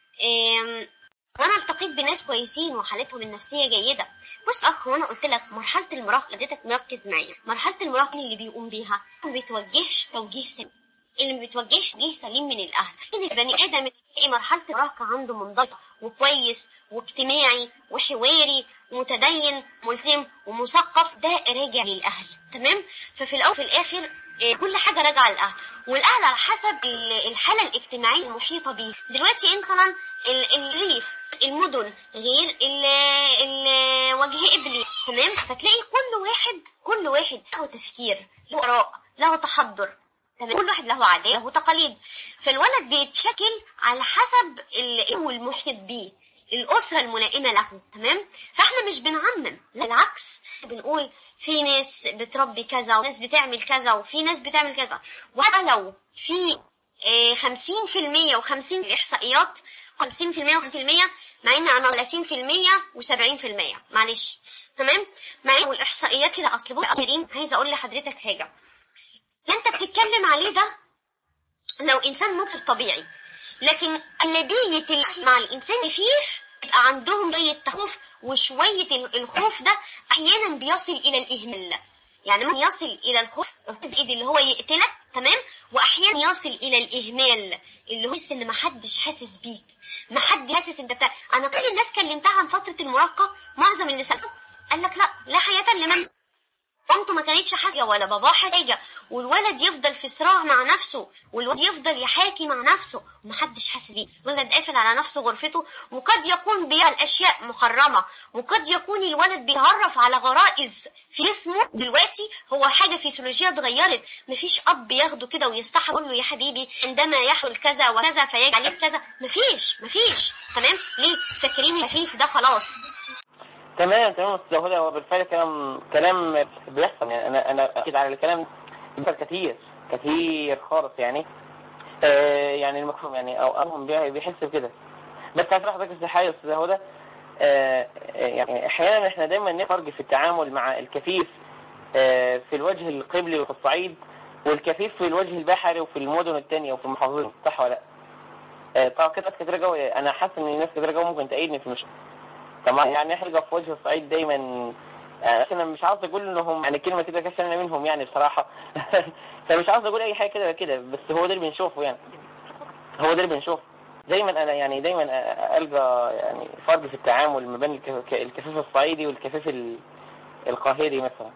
إم، وانا التقيت بناس كويسين وحالتهم النفسيه جيده بص اخ وانا قلت لك مرحله المراهقه اديتك مركز معايا مرحله المراهقه اللي بيقوم بيها ما بيتوجهش توجيه سليم اللي ما بيتوجهش توجيه سليم من الاهل ان البني ادم اللي تلاقي مرحله المراهقه عنده منضبط وكويس واجتماعي وحواري ومتدين ملتزم ومثقف ده راجع للاهل تمام ففي الاول وفي الاخر إيه، كل حاجه راجعه للاهل والاهل على حسب ال- الحاله الاجتماعيه المحيطه بيه دلوقتي انت مثلا ال- الريف المدن غير ال ال وجه قبلي تمام فتلاقي كل واحد كل واحد له تفكير له اراء له تحضر تمام كل واحد له عادات له تقاليد فالولد بيتشكل على حسب ال- هو المحيط بيه الأسرة الملائمة له تمام فاحنا مش بنعمم لا العكس بنقول في ناس بتربي كذا وناس بتعمل كذا وفي ناس بتعمل كذا وحتى لو في خمسين في المية وخمسين الإحصائيات خمسين في المية وخمسين في المية مع إن أنا تلاتين في المية وسبعين في المية معلش تمام مع إن الإحصائيات كده أصل بص يا كريم عايزة أقول لحضرتك حاجة اللي أنت بتتكلم عليه ده لو إنسان مبصر طبيعي لكن أغلبية اللي مع الإنسان كفيف يبقى عندهم شوية تخوف وشوية ال- الخوف ده أحيانا بيصل إلى الإهمال يعني ممكن يصل إلى الخوف الزائد اللي هو يقتلك تمام وأحيانا يصل إلى الإهمال اللي هو يحس إن محدش حاسس بيك محد حاسس أنت بتاع أنا كل الناس كلمتها عن فترة المراهقة معظم اللي سألته قال لك لا لا حياة لمن مامته ما كانتش حاجه ولا باباه حاجه والولد يفضل في صراع مع نفسه والولد يفضل يحاكي مع نفسه ومحدش حاسس بيه الولد قافل على نفسه غرفته وقد يكون بيعمل اشياء محرمه وقد يكون الولد بيتعرف على غرائز في جسمه دلوقتي هو حاجه فيسيولوجيه اتغيرت مفيش اب ياخده كده ويستحى يقول له يا حبيبي عندما يحصل كذا وكذا فيجي عليك كذا مفيش مفيش تمام ليه فاكرين الخفيف ده خلاص تمام تمام استاذ هدى هو بالفعل كلام كلام بيحصل يعني انا انا اكيد على الكلام بيحصل كتير كتير خالص يعني آه يعني المفهوم يعني او هم بيحس بكده بس عايز حضرتك استاذ حي استاذ هدى آه يعني احيانا احنا دايما نفرق في التعامل مع الكفيف آه في الوجه القبلي وفي الصعيد والكفيف في الوجه البحري وفي المدن التانية وفي المحافظين صح ولا لا؟ آه طبعا كده ناس كتير قوي انا حاسس ان ناس كتير قوي ممكن تأيدني في المشكله طبعا يعني احنا في وجه الصعيد دايما يعني انا مش عاوز اقول انهم يعني كلمه كده كاش انا منهم يعني بصراحه فمش عاوز اقول اي حاجه كده كده بس هو ده اللي بنشوفه يعني هو ده اللي بنشوفه دايما انا يعني دايما القى يعني فرق في التعامل ما بين الكف- الكفيف الصعيدي والكفيف ال- القاهري مثلا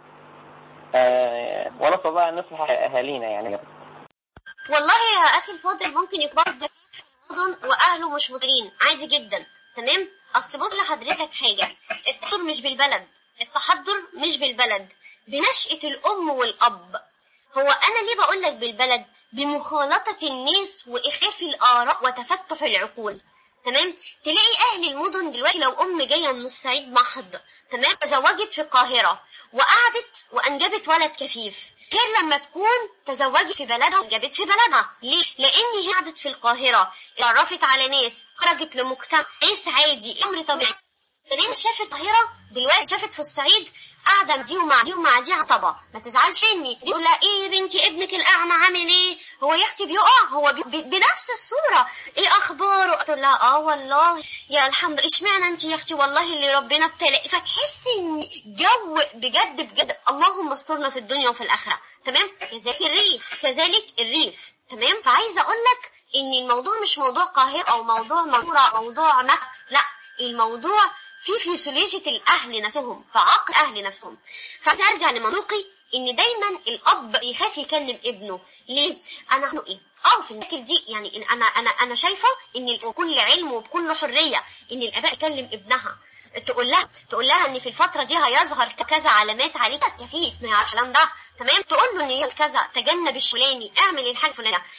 آه ونسال الله ان نصلح اهالينا يعني والله يا اخي الفاضل ممكن يكون برضه في المدن واهله مش مديرين عادي جدا تمام اصل بص لحضرتك حاجه التحضر مش بالبلد التحضر مش بالبلد بنشأة الام والاب هو انا ليه بقول لك بالبلد بمخالطة الناس واخاف الاراء وتفتح العقول تمام تلاقي اهل المدن دلوقتي لو ام جايه من الصعيد محض تمام تزوجت في القاهره وقعدت وانجبت ولد كفيف غير لما تكون تزوجت في بلدها وانجبت في بلدها ليه لان هي قعدت في القاهره اتعرفت على ناس خرجت لمجتمع ناس عادي امر طبيعي بعدين شافت القاهره دلوقتي شافت في الصعيد قاعده مع دي ومع دي ومع دي عصبه ما تزعلش مني دي تقول لها ايه يا بنتي ابنك الاعمى عامل ايه هو يا اختي بيقع هو بي بي بنفس الصوره ايه اخباره تقول لها اه والله يا الحمد لله اشمعنى انت يا اختي والله اللي ربنا ابتلى فتحسي ان جو بجد بجد اللهم استرنا في الدنيا وفي الاخره تمام كذلك الريف كذلك الريف تمام فعايزه اقول لك ان الموضوع مش موضوع قاهره او موضوع منصوره أو موضوع مكه لا الموضوع في فيسيولوجية الأهل نفسهم في عقل أهل نفسهم فعايز أرجع لمنطقي إن دايما الأب بيخاف يكلم ابنه ليه؟ أنا أعمل إيه؟ اه في المشاكل دي يعني إن انا انا انا شايفه ان بكل علم وبكل حريه ان الاباء تكلم ابنها تقول لها تقول لها ان في الفتره دي هيظهر كذا علامات عليك كفيف ما يعرفش الكلام ده تمام تقول له ان هي كذا تجنب الفلاني اعمل الحاجه الفلانيه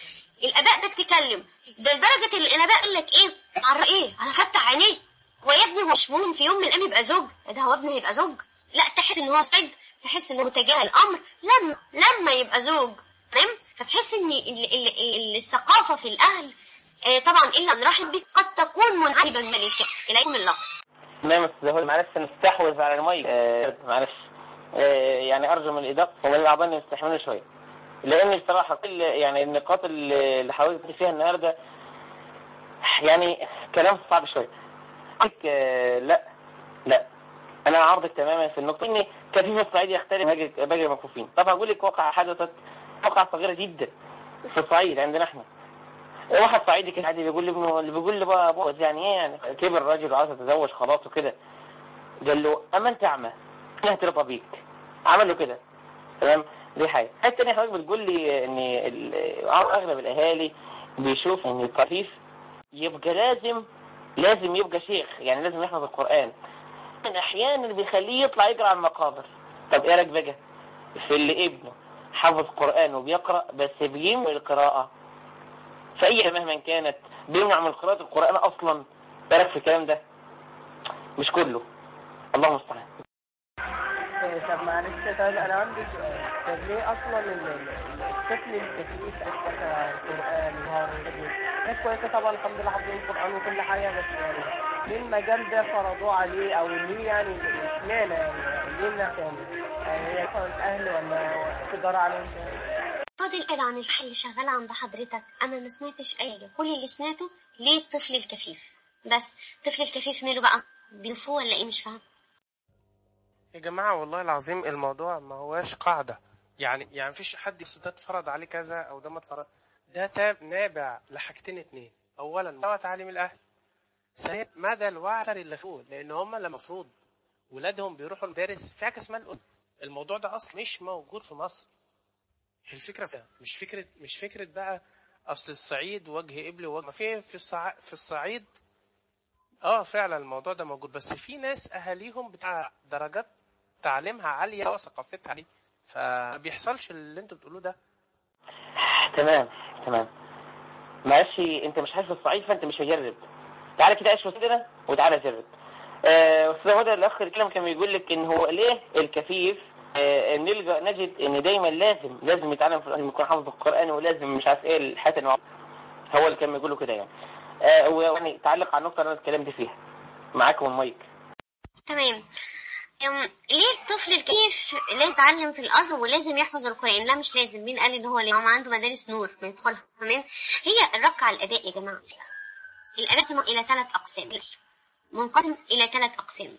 الاباء بتتكلم ده لدرجه ان الاباء قال لك ايه عر ايه انا فتح عينيه هو يا ابني هو مش مهم في يوم من الايام يبقى زوج ده هو ابني هيبقى زوج لا تحس ان هو سج تحس انه متجاهل الامر لما لما يبقى زوج تمام فتحس ان ال- ال- ال- الثقافه في الاهل آه، طبعا الا من رحم بك قد تكون منعزبه من الكلام اليكم اللفظ تمام استاذ هدى معلش نستحوذ على المايك آه معلش آه يعني ارجو من الاداره ومن الاعضاء ان يستحملوا شويه لان بصراحه كل يعني النقاط اللي اللي حاولت فيها النهارده يعني كلام صعب شويه آه لا لا انا عارضك تماما في النقطه ان كفيف الصعيد يختلف باقي باقي المكفوفين طبعا اقول لك واقعه حدثت واقعه صغيره جدا في الصعيد عندنا احنا واحد صعيدي كده عادي بيقول لابنه اللي بيقول لي بقى بقى يعني ايه يعني كبر الراجل وعايز يتزوج خلاص وكده قال له اما انت اعمى انا هترضى بيك عمل له كده تمام دي حاجه الحاجه الثانيه حضرتك بتقول لي ان ال- اغلب الاهالي بيشوف ان الخفيف يبقى لازم لازم يبقى شيخ يعني لازم يحفظ القران من احيانا بيخليه يطلع يقرا على المقابر طب ايه رايك بقى في اللي ابنه حافظ قران وبيقرا بس بيمنع القراءه فأي مهما كانت بيمنع من قراءة القرآن أصلا بالك في الكلام ده مش كله الله المستعان إيه، طب معلش طيب انا عندي سؤال طب ليه اصلا ال- ال- الطفل الكفيف اشتكى القران ظهر ناس كويسه طبعا الحمد لله حافظين القران وكل حاجه بس يعني ليه المجال ده فرضوه عليه او ليه يعني اشمعنى يعني ليه الناس يعني يعني هي مثلا الاهل ولا تجاره عليهم تاني؟ فاضل كده عن الحل اللي شغال عند حضرتك انا ما سمعتش اي حاجه كل اللي سمعته ليه الطفل الكفيف بس الطفل الكفيف ماله بقى بينفوه ولا ايه مش فاهم يا جماعة والله العظيم الموضوع ما هواش قاعدة يعني يعني مفيش حد يقول ده اتفرض عليه كذا او ده ما اتفرض ده تاب نابع لحاجتين اتنين اولا مستوى تعليم الاهل ثانيا مدى الوعي اللي خدوه لان هم لما المفروض ولادهم بيروحوا المدارس في حاجه اسمها الأم الموضوع ده اصلا مش موجود في مصر هي الفكره فيها مش فكره مش فكره بقى اصل الصعيد وجه قبلي ووجه ما في في الصع... في الصعيد اه فعلا الموضوع ده موجود بس في ناس اهاليهم بتاع درجات تعليمها عاليه وثقافتها عاليه فما بيحصلش اللي انتوا بتقولوه ده تمام تمام معلش انت مش عايش في الصعيد فانت مش هجرب تعالى كده عيش وسطنا وتعالى جرب آه، استاذ هدى الاخ الكلام كان بيقول لك ان هو ليه الكفيف آه، نلقى نجد ان دايما لازم لازم يتعلم في لازم يكون حافظ القران ولازم مش عارف ايه الحياه المع- هو اللي كان بيقوله كده يعني آه، ويعني تعلق على النقطه اللي انا اتكلمت فيها معاكم المايك تمام أم، ليه الطفل الكيف ليه يتعلم في الازهر ولازم يحفظ القران لا مش لازم مين قال ان هو ليه هو عنده مدارس نور ما يدخلها تمام هي الرق على الاداء يا جماعه الاداء يقسم الى ثلاث اقسام منقسم الى ثلاث اقسام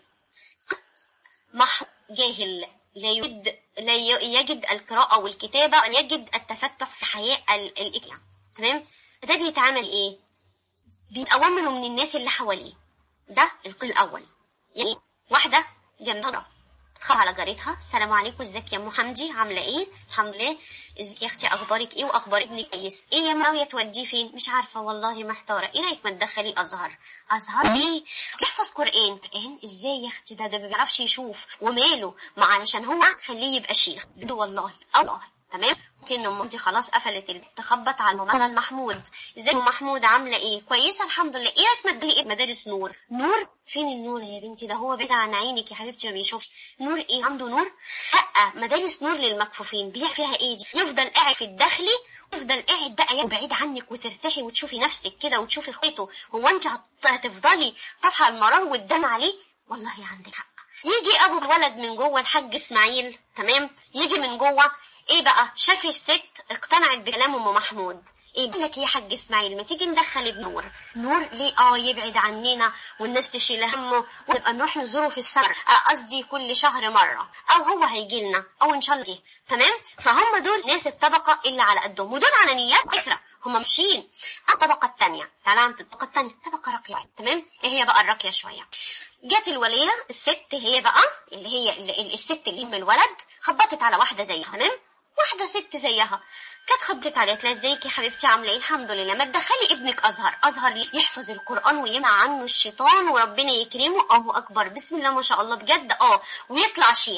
محض جاهل لا يجد لا ي- يجد القراءة والكتابة ولا يجد التفتح في حياة ال- الإقلام تمام ده بيتعامل إيه بيتأومنوا من الناس اللي حواليه ده القيل الأول يعني واحدة جنبها تخاف على جارتها السلام عليكم ازيك يا ام حمدي عامله ايه الحمد لله ازيك يا اختي اخبارك ايه واخبار ابنك كويس ايه يا معاويه توديه فين مش عارفه والله محتاره ايه رايك ما تدخلي ازهر ازهر ليه يحفظ قران قران ازاي يا اختي ده ده ما بيعرفش يشوف وماله ما علشان هو خليه يبقى شيخ بده والله الله تمام ممكن ام دي خلاص قفلت البيت تخبط على ماما محمود ازيك ام محمود عامله ايه كويسه الحمد لله ايه رايك ما تدخلي ايه مدارس نور نور فين النور يا بنتي ده هو بعيد عن عينك يا حبيبتي ما بيشوفش نور ايه عنده نور لا مدارس نور للمكفوفين بيع فيها ايه دي يفضل قاعد في الداخلي يفضل قاعد بقى يا بعيد عنك وترتاحي وتشوفي نفسك كده وتشوفي خيطه هو انت هت- هتفضلي طافحه المرار والدم عليه والله عندك حق يجي ابو الولد من جوه الحاج اسماعيل تمام يجي من جوه ايه بقى شاف الست اقتنعت بكلام ام محمود ايه بقول لك إيه يا حاج اسماعيل ما تيجي ندخل ابن نور نور ليه اه يبعد عننا والناس تشيل همه ونبقى نروح نزوره في السنه آه، قصدي كل شهر مره او هو هيجي لنا او ان شاء الله جه. تمام فهم دول ناس الطبقه اللي على قدهم ودول على نيات فكره هم ماشيين الطبقه الثانيه تعالى عند الطبقه الثانيه طبقه راقيه تمام ايه هي بقى الراقيه شويه جت الوليه الست هي بقى اللي هي ال- ال- الست اللي ام الولد خبطت على واحده زيها تمام واحده ست زيها كانت خبطت عليها قالت لها ازيك يا حبيبتي عامله ايه الحمد لله ما تدخلي ابنك ازهر ازهر ليه؟ يحفظ القران ويمنع عنه الشيطان وربنا يكرمه الله اكبر بسم الله ما شاء الله بجد اه ويطلع شيخ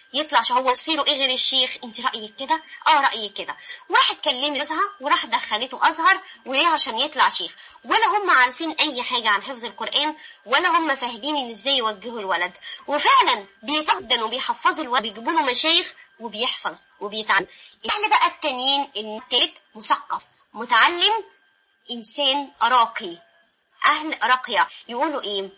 يطلع هو مصيره ايه غير الشيخ انت رايك كده اه رايي كده واحد كلم جوزها وراح دخلته ازهر وايه عشان يطلع شيخ ولا هم عارفين اي حاجه عن حفظ القران ولا هم فاهمين ان ازاي يوجهوا الولد وفعلا بيتقدم وبيحفظوا الولد بيجيبوا له مشايخ وبيحفظ وبيتعلم الاهل بقى التانيين التالت مثقف متعلم انسان راقي اهل راقيه يقولوا ايه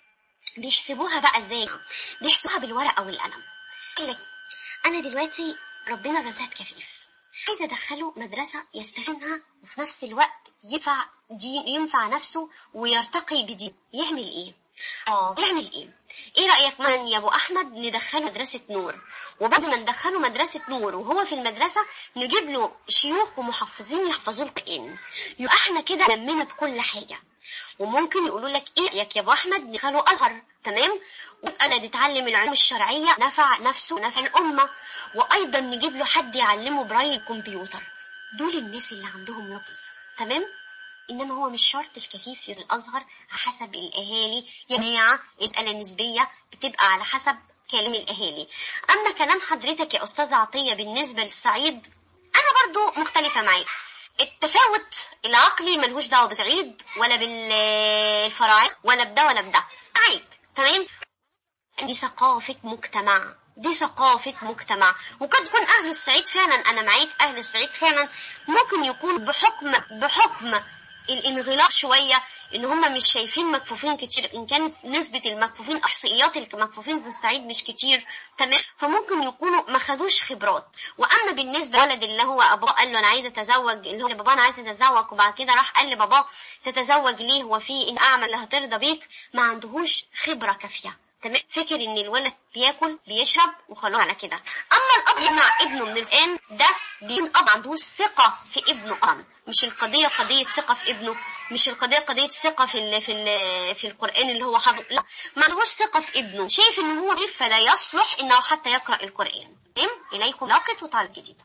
بيحسبوها بقى ازاي بيحسبوها بالورقه والقلم يقول لك انا دلوقتي ربنا رزقك كفيف عايزه ادخله مدرسه يستفيدها وفي نفس الوقت ينفع دين ينفع نفسه ويرتقي بدين يعمل ايه اه يعمل ايه ايه رايك من يا ابو احمد ندخله مدرسه نور وبعد ما ندخله مدرسه نور وهو في المدرسه نجيب له شيوخ ومحفظين يحفظوا القران يبقى احنا كده لمينا بكل حاجه وممكن يقولوا لك ايه رايك يا ابو احمد ندخله ازهر تمام ويبقى ده يتعلم العلوم الشرعيه نفع نفسه ونفع الامه وايضا نجيب له حد يعلمه براي الكمبيوتر دول الناس اللي عندهم رقي تمام انما هو مش شرط الكفيف في الازهر حسب الاهالي يا جماعه المساله نسبيه بتبقى على حسب كلام الاهالي اما كلام حضرتك يا استاذه عطيه بالنسبه للصعيد انا برضو مختلفه معاك التفاوت العقلي ملهوش دعوه بسعيد ولا بالفراعنه ولا بده ولا بده معاك تمام دي ثقافه مجتمع دي ثقافة مجتمع وقد يكون أهل الصعيد فعلا أنا معاك أهل الصعيد فعلا ممكن يكون بحكم بحكم الانغلاق شوية ان هم مش شايفين مكفوفين كتير ان كانت نسبة المكفوفين احصائيات المكفوفين في الصعيد مش كتير تمام فممكن يكونوا ما خدوش خبرات واما بالنسبة لولد اللي هو ابوه قال له انا عايز اتزوج اللي هو بابا انا عايز اتزوج وبعد كده راح قال لباباه تتزوج ليه هو في ان اعمل اللي هترضى بيك ما عندهوش خبرة كافية تمام فكر ان الولد بياكل بيشرب وخلاص على كده اما الاب يمنع ابنه من القران ده بيكون اب ما عندهوش ثقه في ابنه اصلا مش القضيه قضيه ثقه في ابنه مش القضيه قضيه ثقه في ال في ال في القران اللي هو حافظ لا ما عندهوش ثقه في ابنه شايف ان هو ضعيف فلا يصلح انه حتى يقرا القران تمام اليكم لاقط وطالب جديد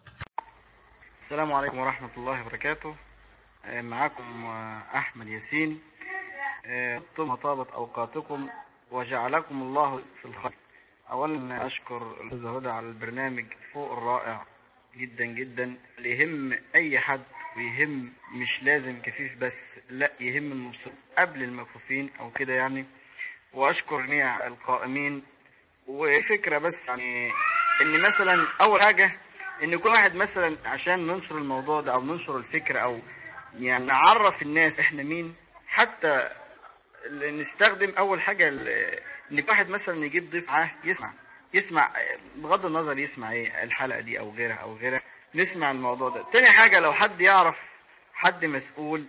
السلام عليكم ورحمة الله وبركاته آه، معكم آه، أحمد ياسين آه، طبتم طابت أوقاتكم وجعلكم الله في الخير أولا أشكر الأستاذة هدى على البرنامج فوق الرائع جدا جدا اللي يهم أي حد ويهم مش لازم كفيف بس لا يهم المبسوط قبل المكفوفين أو كده يعني وأشكر جميع القائمين وفكرة بس يعني إن مثلا أول حاجة ان كل واحد مثلا عشان ننشر الموضوع ده او ننشر الفكره او يعني نعرف الناس احنا مين حتى ال- نستخدم اول حاجه ال- ان كل واحد مثلا يجيب ضيف معاه يسمع يسمع بغض النظر يسمع ايه الحلقه دي او غيرها او غيرها نسمع الموضوع ده تاني حاجه لو حد يعرف حد مسؤول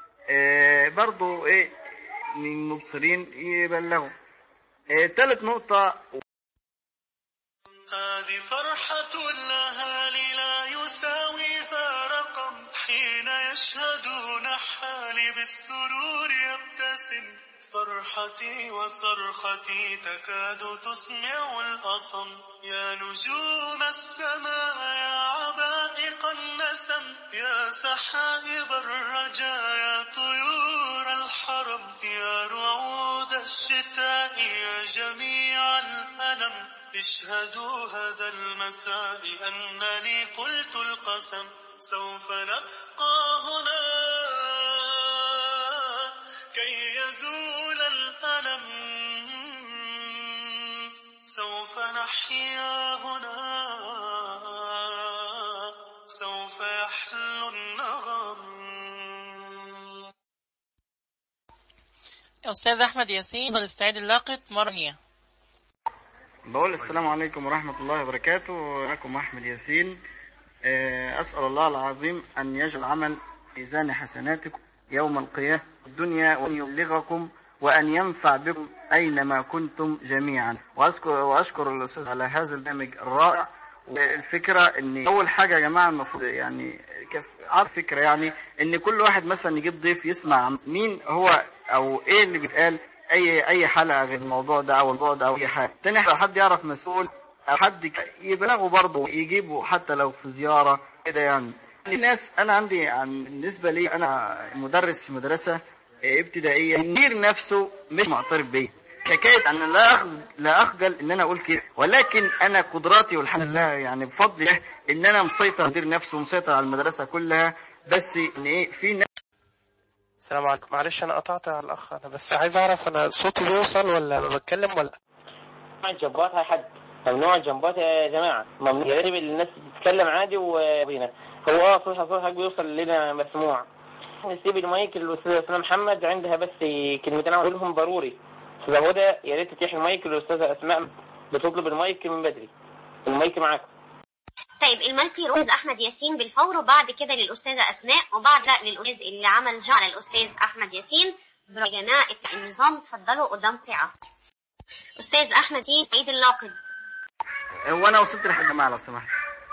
آه برضو ايه من المبصرين يبلغوا آه تالت نقطه هذه فرحة الأهالي لا يساويها رقم حين يشهدون حالي بالسرور يبتسم فرحتي وصرختي تكاد تسمع الأصم يا نجوم السماء يا عبائق النسم يا سحائب الرجاء يا طيور الحرم يا رعود الشتاء يا جميع الألم اشهدوا هذا المساء أنني قلت القسم سوف نبقى هنا كي يزول الألم سوف نحيا هنا سوف يحلو النغم أستاذ أحمد ياسين بالاستعداد اللاقط مرة ثانية بقول السلام عليكم ورحمة الله وبركاته معكم أحمد ياسين آه، أسأل الله العظيم أن يجعل عمل ميزان حسناتكم يوم القيامة في الدنيا وأن يبلغكم وأن ينفع بكم أينما كنتم جميعا وأشكر, وأشكر الأستاذ على هذا البرنامج الرائع والفكرة أن أول حاجة يا جماعة المفروض يعني كيف عارف فكرة يعني أن كل واحد مثلا يجيب ضيف يسمع مين هو أو إيه اللي بيتقال اي اي حلقه غير الموضوع ده او الموضوع ده او اي حاجه تاني حاجه لو حد يعرف مسؤول او حد ك- يبلغه برضه يجيبه حتى لو في زياره كده يعني الناس انا عندي عن بالنسبه لي انا مدرس في مدرسه ابتدائيه المدير نفسه مش معترف بيا حكايه ان لا أخ- لا اخجل ان انا اقول كده ولكن انا قدراتي والحمد لله يعني بفضل الله ان انا مسيطر على مدير نفسي ومسيطر على المدرسه كلها بس ان ايه في ناس السلام عليكم معلش انا قطعت على الاخ انا بس عايز اعرف انا صوتي بيوصل ولا انا بتكلم ولا ممنوع الجنبات هاي حد ممنوع الجنبات يا جماعة ممنوع يا ريت الناس تتكلم عادي وبينا هو اه صوتها صوتها بيوصل لنا مسموع نسيب المايك للأستاذة أسماء محمد عندها بس كلمتين أقول لهم ضروري أستاذة هدى يا ريت تتيح المايك للأستاذة أسماء بتطلب المايك من بدري المايك معاكم طيب المايك يروح احمد ياسين بالفور وبعد كده للاستاذه اسماء وبعد لا للاستاذ اللي عمل جعل الاستاذ احمد ياسين برافو يا جماعه النظام اتفضلوا قدام ساعه استاذ احمد ياسين سعيد اللاقد وانا وصلت لحد جماعه لو سمحت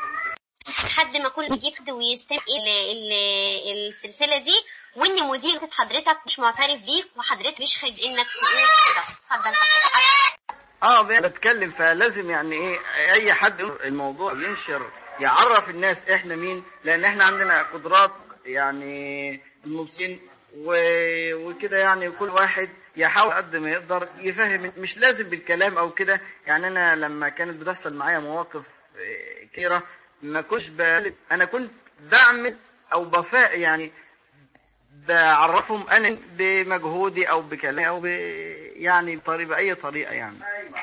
لحد ما كل يجيب حد ويستمع ال- ال- السلسله دي وان مدير ست حضرتك مش معترف بيك وحضرتك مش خايف انك تقول كده اتفضل حضرتك اه بتكلم فلازم يعني ايه اي حد الموضوع ينشر يعرف الناس احنا مين لان احنا عندنا قدرات يعني المبصرين و- وكده يعني كل واحد يحاول قد ما يقدر يفهم مش لازم بالكلام او كده يعني انا لما كانت بتحصل معايا مواقف آه، كتيره ما كنتش بقلب انا كنت بعمل او بفاء يعني بعرفهم انا بمجهودي او بكلامي او ب يعني بطريقه باي طريقه يعني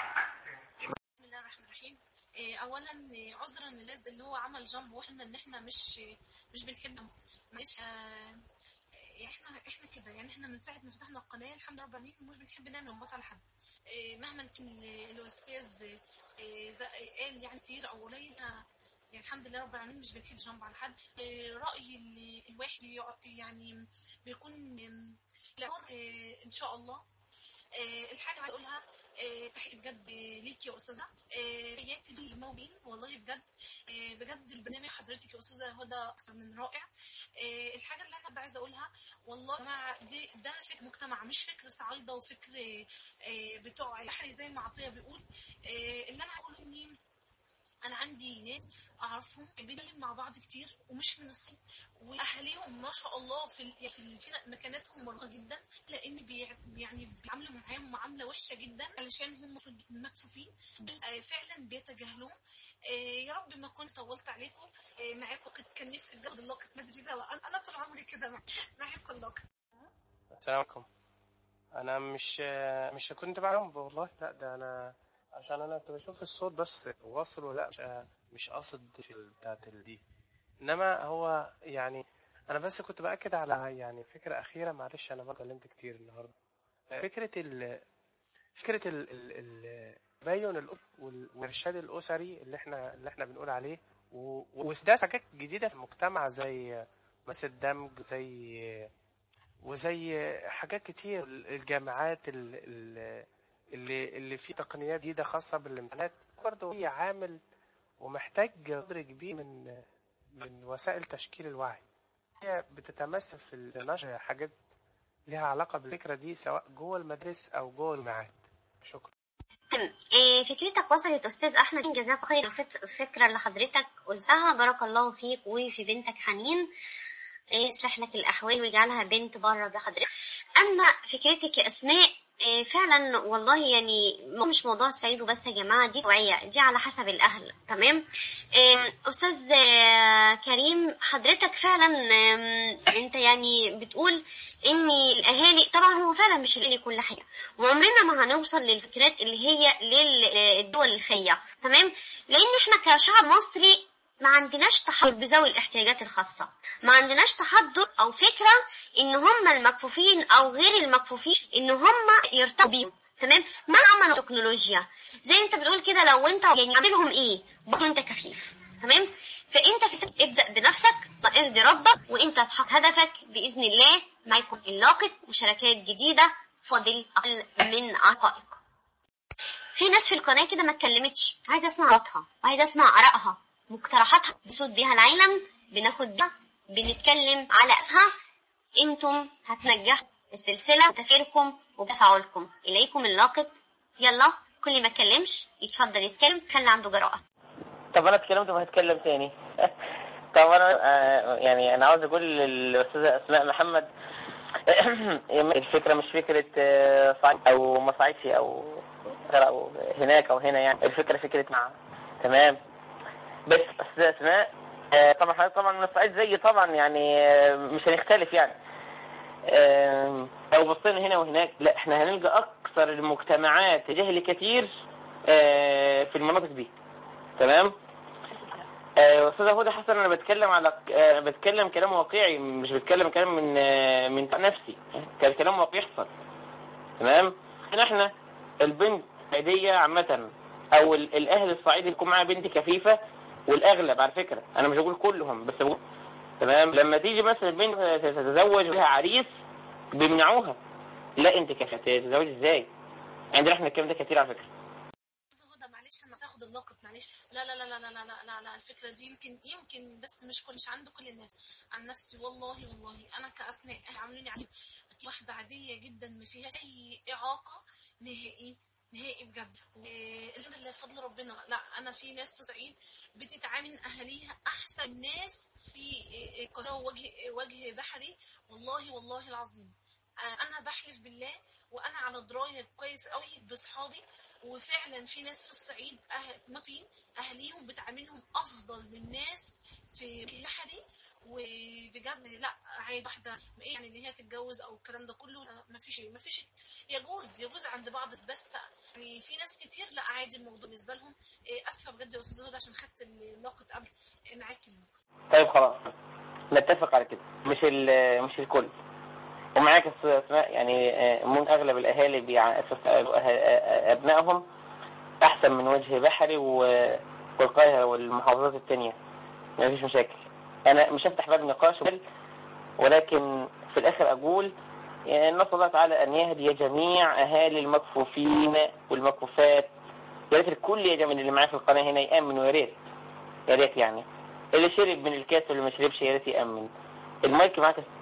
بسم الله الرحمن الرحيم إيه، اولا إيه، عذرا للناس اللي هو عمل جنب واحنا ان احنا مش مش بنحب معلش آه، احنا احنا كده يعني احنا من ساعه ما فتحنا القناه الحمد لله رب العالمين مش بنحب نعمل انباط على حد إيه، مهما كان ال- الاستاذ إيه، ز- قال يعني كتير او قليل أنا يعني الحمد لله رب العالمين مش بنحب جنب على حد إيه، راي ال- الواحد يع- يعني بيكون إم، لا إيه، ان شاء الله آه، الحاجة اللي أقولها آه، تحية بجد ليك يا أستاذة آه، تحياتي للموجودين والله بجد آه، بجد البرنامج حضرتك يا أستاذة هدى أكثر من رائع آه، الحاجة اللي أنا كنت عايزة أقولها والله يا جماعة دي ده فكر مجتمع مش فكر صعايدة وفكر آه، بتوع البحر زي ما عطية بيقول آه، اللي أنا هقوله إني انا عندي ناس اعرفهم بنتكلم مع بعض كتير ومش من الصين واهاليهم ما شاء الله في ال- في ال- في مكاناتهم مرغه جدا لان بي يعني بيعاملوا معاهم معامله وحشه جدا علشان هم في مكفوفين آه، فعلا بيتجاهلوهم آه، يا رب ما كنت طولت عليكم آه، معاكم كنت كان نفسي بجد اللقط بدري ده انا أنا طول عمري كده مع- معاكم اللقط السلام عليكم انا مش مش كنت بعمل والله لا ده انا عشان انا كنت بشوف الصوت بس واصل ولا مش مش قصد في ال- بتاعت ال- دي انما هو يعني انا بس كنت باكد على يعني فكره اخيره معلش انا ما اتكلمت كتير النهارده فكره ال فكره ال ال ال تبين الأس- وال- والارشاد الاسري اللي احنا اللي احنا بنقول عليه و- واحداث حاجات جديده في المجتمع زي مثل الدمج زي وزي حاجات كتير الجامعات ال- ال- اللي اللي في تقنيات جديده خاصه بالامتحانات برضه هي عامل ومحتاج قدر كبير من من وسائل تشكيل الوعي هي بتتمثل في نشر حاجات لها علاقه بالفكره دي سواء جوه المدارس او جوه الجامعات شكرا تمام إيه، فكرتك وصلت استاذ احمد جزاك خير الفت- الفكره اللي حضرتك قلتها بارك الله فيك وفي بنتك حنين إيه، يصلح لك الاحوال ويجعلها بنت بره بحضرتك اما فكرتك يا اسماء إيه، فعلا والله يعني مو- مش موضوع الصعيد وبس يا جماعه دي توعيه دي على حسب الاهل تمام إيه، استاذ آه، كريم حضرتك فعلا آم، انت يعني بتقول ان الاهالي طبعا هو فعلا مش الاهالي كل حاجه وعمرنا ما هنوصل للفكرات اللي هي للدول الخية تمام لان احنا كشعب مصري ما عندناش تحضر بذوي الاحتياجات الخاصة ما عندناش تحضر او فكرة ان هم المكفوفين او غير المكفوفين ان هم يرتبطوا بيهم تمام ما عملوا تكنولوجيا زي انت بتقول كده لو انت يعني عاملهم ايه برضه انت كفيف تمام فانت في ابدا بنفسك ارضي ربك وانت تحقق هدفك باذن الله معاكم اللاقط وشركات جديده فاضل اقل من عقائق في ناس في القناه كده ما اتكلمتش عايزه اسمع رأيها وعايزه اسمع ارائها مقترحاتها بصوت بيها العالم بناخد بيها بنتكلم على اسها انتم هتنجحوا السلسله بتفكيركم وبتفاعلكم اليكم اللاقط يلا كل ما اتكلمش يتفضل يتكلم خلي عنده جراءه طب انا اتكلمت وهتكلم تاني طب انا آه، يعني انا عاوز اقول للاستاذه اسماء محمد الفكرة مش فكرة آه، صعيد أو ما صعيدش أو أو هناك أو هنا يعني الفكرة فكرة مع تمام بس بس أسماء آه، طبعا حضرتك طبعا من الصعيد زي طبعا يعني آه، مش هنختلف يعني آم، لو بصينا هنا وهناك لا احنا هنلقى أكثر المجتمعات جهل كتير آه، في المناطق دي تمام آه، استاذ هدى حسن انا بتكلم على آه، بتكلم كلام واقعي مش بتكلم كلام من آه، من نفسي كان كلام واقعي يحصل تمام هنا احنا البنت الصعيديه عامه او ال- الاهل الصعيدي بيكون معاها بنت كفيفه والاغلب على فكره انا مش بقول كلهم بس بقول تمام لما تيجي مثلا البنت تتزوج لها عريس بيمنعوها لا انت كفيفه تتزوج ازاي عندنا احنا الكلام ده كتير على فكره هدى معلش انا هاخد اللقط معلش لا لا لا لا لا لا لا لا, لا الفكره دي يمكن يمكن بس مش كل مش عند كل الناس عن نفسي والله والله انا كاسماء عامليني عادي واحده عاديه جدا ما فيهاش اي اعاقه نهائي نهائي بجد والحمد لله بفضل ربنا لا انا في ناس في الصعيد بتتعامل اهاليها احسن ناس في قناه وجه وجه بحري والله والله العظيم آه، انا بحلف بالله وانا على درايه كويس قوي باصحابي وفعلا في ناس في الصعيد أهل مطين اهاليهم بتعاملهم افضل من ناس في بحري وبجد لا عادي واحده ايه يعني ان هي تتجوز او الكلام ده كله لا، ما فيش ما فيش يجوز يجوز عند بعض بس يعني في ناس كتير لا عادي الموضوع بالنسبه لهم إيه اسفه بجد يا استاذ هدى عشان خدت اللقط قبل إيه، معاك اللقط طيب خلاص نتفق على كده مش ال- مش الكل ومعاك يا أستاذ اسماء يعني آه، من اغلب الاهالي بيعسس ابنائهم احسن من وجه بحري و- والقاهره والمحافظات التانية ما فيش مشاكل انا مش هفتح باب نقاش ولكن في الاخر اقول يعني نسال الله تعالى ان يهدي جميع اهالي المكفوفين والمكفوفات يا ريت الكل يا جماعه اللي معايا في القناه هنا يامن ويا ريت يا ريت يعني اللي شرب من الكاس واللي ما شربش يا ريت يامن المايك معاك يا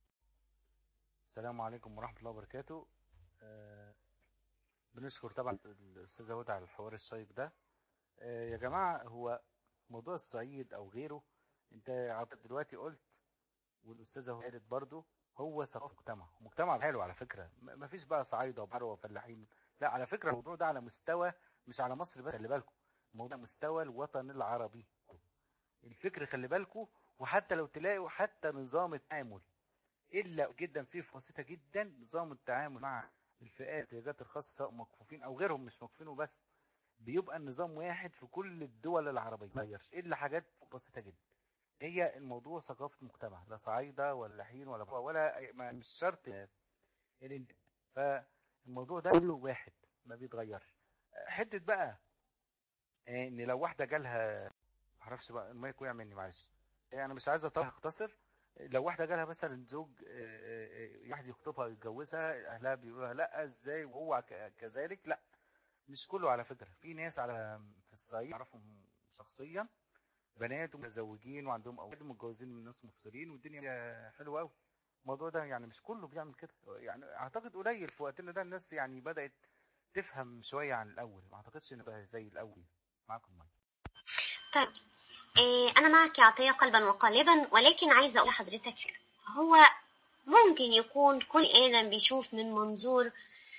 السلام عليكم ورحمة الله وبركاته آه، بنشكر طبعا الأستاذة هدى على الحوار الشيق ده آه، يا جماعة هو موضوع الصعيد أو غيره أنت عط- دلوقتي قلت والأستاذة قالت برضو هو ثقافة مجتمع مجتمع حلو على فكرة م- مفيش بقى صعايدة وبحر وفلاحين لا على فكرة الموضوع ده على مستوى مش على مصر بس خلي بالكم الموضوع مستوى الوطن العربي الفكر خلي بالكم وحتى لو تلاقوا حتى نظام التعامل الا جدا فيه بسيطه جدا نظام التعامل مع الفئات الاحتياجات الخاصه سواء مكفوفين او غيرهم مش مكفوفين وبس بيبقى النظام واحد في كل الدول العربيه ما يغيرش الا حاجات بسيطه جدا هي الموضوع ثقافه مجتمع لا صعايده ولا حين ولا ولا ما مش شرط الانت فالموضوع ده كله واحد ما بيتغيرش حته بقى آه، ان لو واحده جالها معرفش بقى المايك وقع مني معلش يعني انا مش عايز اطول اختصر لو واحده جالها مثلا زوج آه، آه، واحد يخطبها يتجوزها اهلها بيقولوا لها لا ازاي وهو ك- كذلك لا مش كله على فكره في ناس على في الصعيد اعرفهم شخصيا بنات متزوجين وعندهم اولاد متجوزين من ناس مبصرين والدنيا حلوه قوي الموضوع ده يعني مش كله بيعمل كده يعني اعتقد قليل في وقتنا ده الناس يعني بدات تفهم شويه عن الاول ما اعتقدش ان بقى زي الاول معاكم مايك طيب إيه أنا معك يا عطية قلبا وقالبا ولكن عايزة أقول لحضرتك حاجة. هو ممكن يكون كل آدم بيشوف من منظور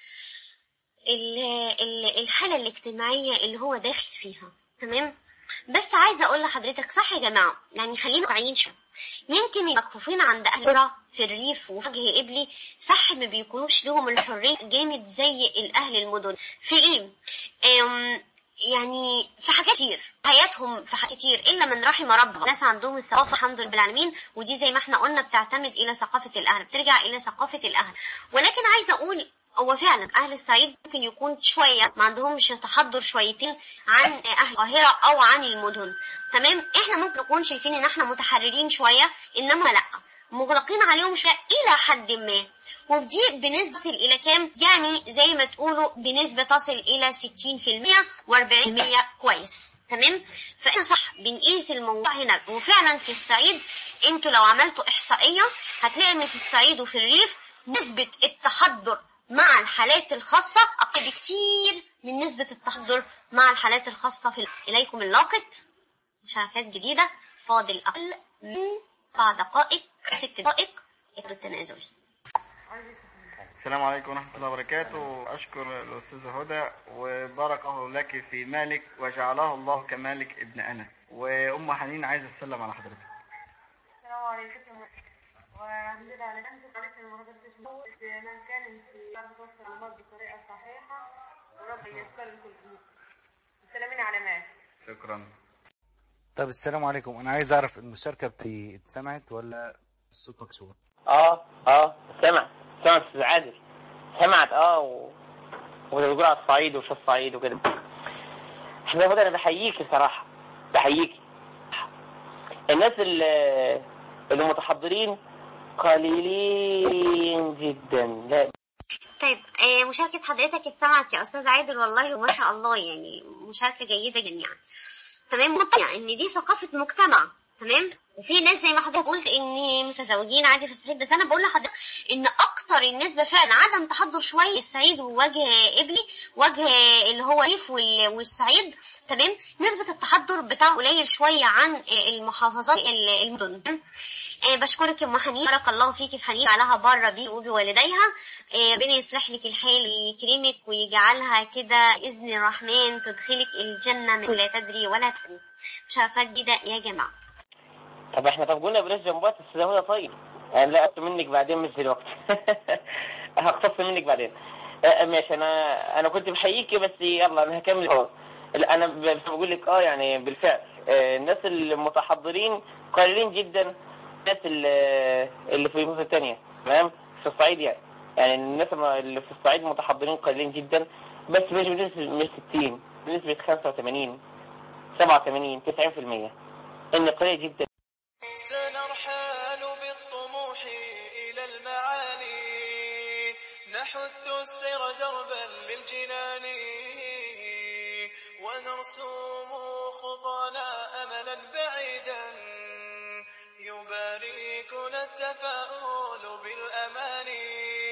ال- ال- الحالة الاجتماعية اللي هو داخل فيها تمام بس عايزة أقول لحضرتك صح يا جماعة يعني خلينا واقعيين شوية يمكن المكفوفين عند أهل القرى في الريف وفي وجه قبلي صح ما بيكونوش لهم الحرية جامد زي الأهل المدن في إيه؟ أم، يعني في حاجات كتير حياتهم في حاجات كتير الا من رحم ربنا ناس عندهم الثقافه الحمد لله العالمين ودي زي ما احنا قلنا بتعتمد الى ثقافه الاهل بترجع الى ثقافه الاهل ولكن عايزه اقول هو فعلا اهل الصعيد ممكن يكون شويه ما عندهمش تحضر شويتين عن اهل القاهره او عن المدن تمام احنا ممكن نكون شايفين ان احنا متحررين شويه انما لا مغلقين عليهم شويه الى حد ما ودي بنسبة تصل إلى كام؟ يعني زي ما تقولوا بنسبة تصل إلى 60% و40% كويس تمام؟ فإحنا صح بنقيس الموضوع هنا وفعلا في الصعيد أنتوا لو عملتوا إحصائية هتلاقي إن في الصعيد وفي الريف نسبة التحضر مع الحالات الخاصة أقل بكتير من نسبة التحضر مع الحالات الخاصة في إليكم اللاقط مشاركات جديدة فاضل أقل من سبع دقائق ست دقائق التنازلي السلام عليكم ورحمة الله وبركاته أشكر الأستاذة هدى وبارك الله لك في مالك وجعله الله كمالك ابن أنس وأم حنين عايزة تسلم على حضرتك السلام عليكم والحمد لله على نفسك معلش انا ما قدرتش نفوت من كان في بعض توصل المعلومات بطريقه صحيحه ورب ييسر لكم الامور سلامين على مال شكرا طب السلام عليكم انا عايز اعرف المشاركه بتاعتي اتسمعت ولا الصوت مكسور اه اه سمع سمعت استاذ عادل سمعت اه و... وبتقول على الصعيد ومش الصعيد وكده احنا هدى انا بحييكي صراحه بحييكي الناس اللي اللي متحضرين قليلين جدا لا طيب آه، مشاركة حضرتك اتسمعت يا أستاذ عادل والله وما شاء الله يعني مشاركة جيدة جدا يعني تمام مقتنع إن دي ثقافة مجتمع تمام وفي ناس زي ما حضرتك قلت ان متزوجين عادي في الصعيد بس انا بقول لحضرتك ان اكتر النسبه فعلا عدم تحضر شويه الصعيد ووجه ابلي وجه اللي هو ريف وال- والصعيد تمام نسبه التحضر بتاعه قليل شويه عن المحافظات ال- المدن آه، بشكرك يا ام حنين بارك الله فيكي في حنين جعلها بره بي وبوالديها آه، ربنا يصلح لك الحال ويكرمك ويجعلها كده باذن الرحمن تدخلك الجنه من لا تدري ولا تحزن مشاركات جديده يا جماعه طب احنا طب قلنا بلاش جنبات بس ده هدى طيب يعني لا أخذ منك بعدين مش دلوقتي هختص منك بعدين آه، ماشي انا انا كنت بحييكي بس يلا انا هكمل اهو لا، انا ب- بس بقول لك اه يعني بالفعل آه، الناس المتحضرين قليلين جدا الناس اللي اللي في المدن الثانيه تمام في الصعيد يعني يعني الناس اللي في الصعيد متحضرين قليلين جدا بس مش بنسبه مش 60 بنسبه 85 87 90% ان قليل جدا سنرحل بالطموح إلى المعالي نحث السير دربا للجنان ونرسم خطانا أملا بعيدا يباركنا التفاؤل بالأماني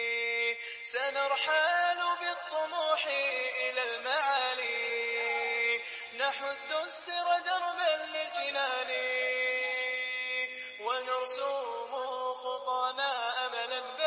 سنرحل بالطموح إلى المعالي نحث السير دربا للجنان ونرسم خطانا أملا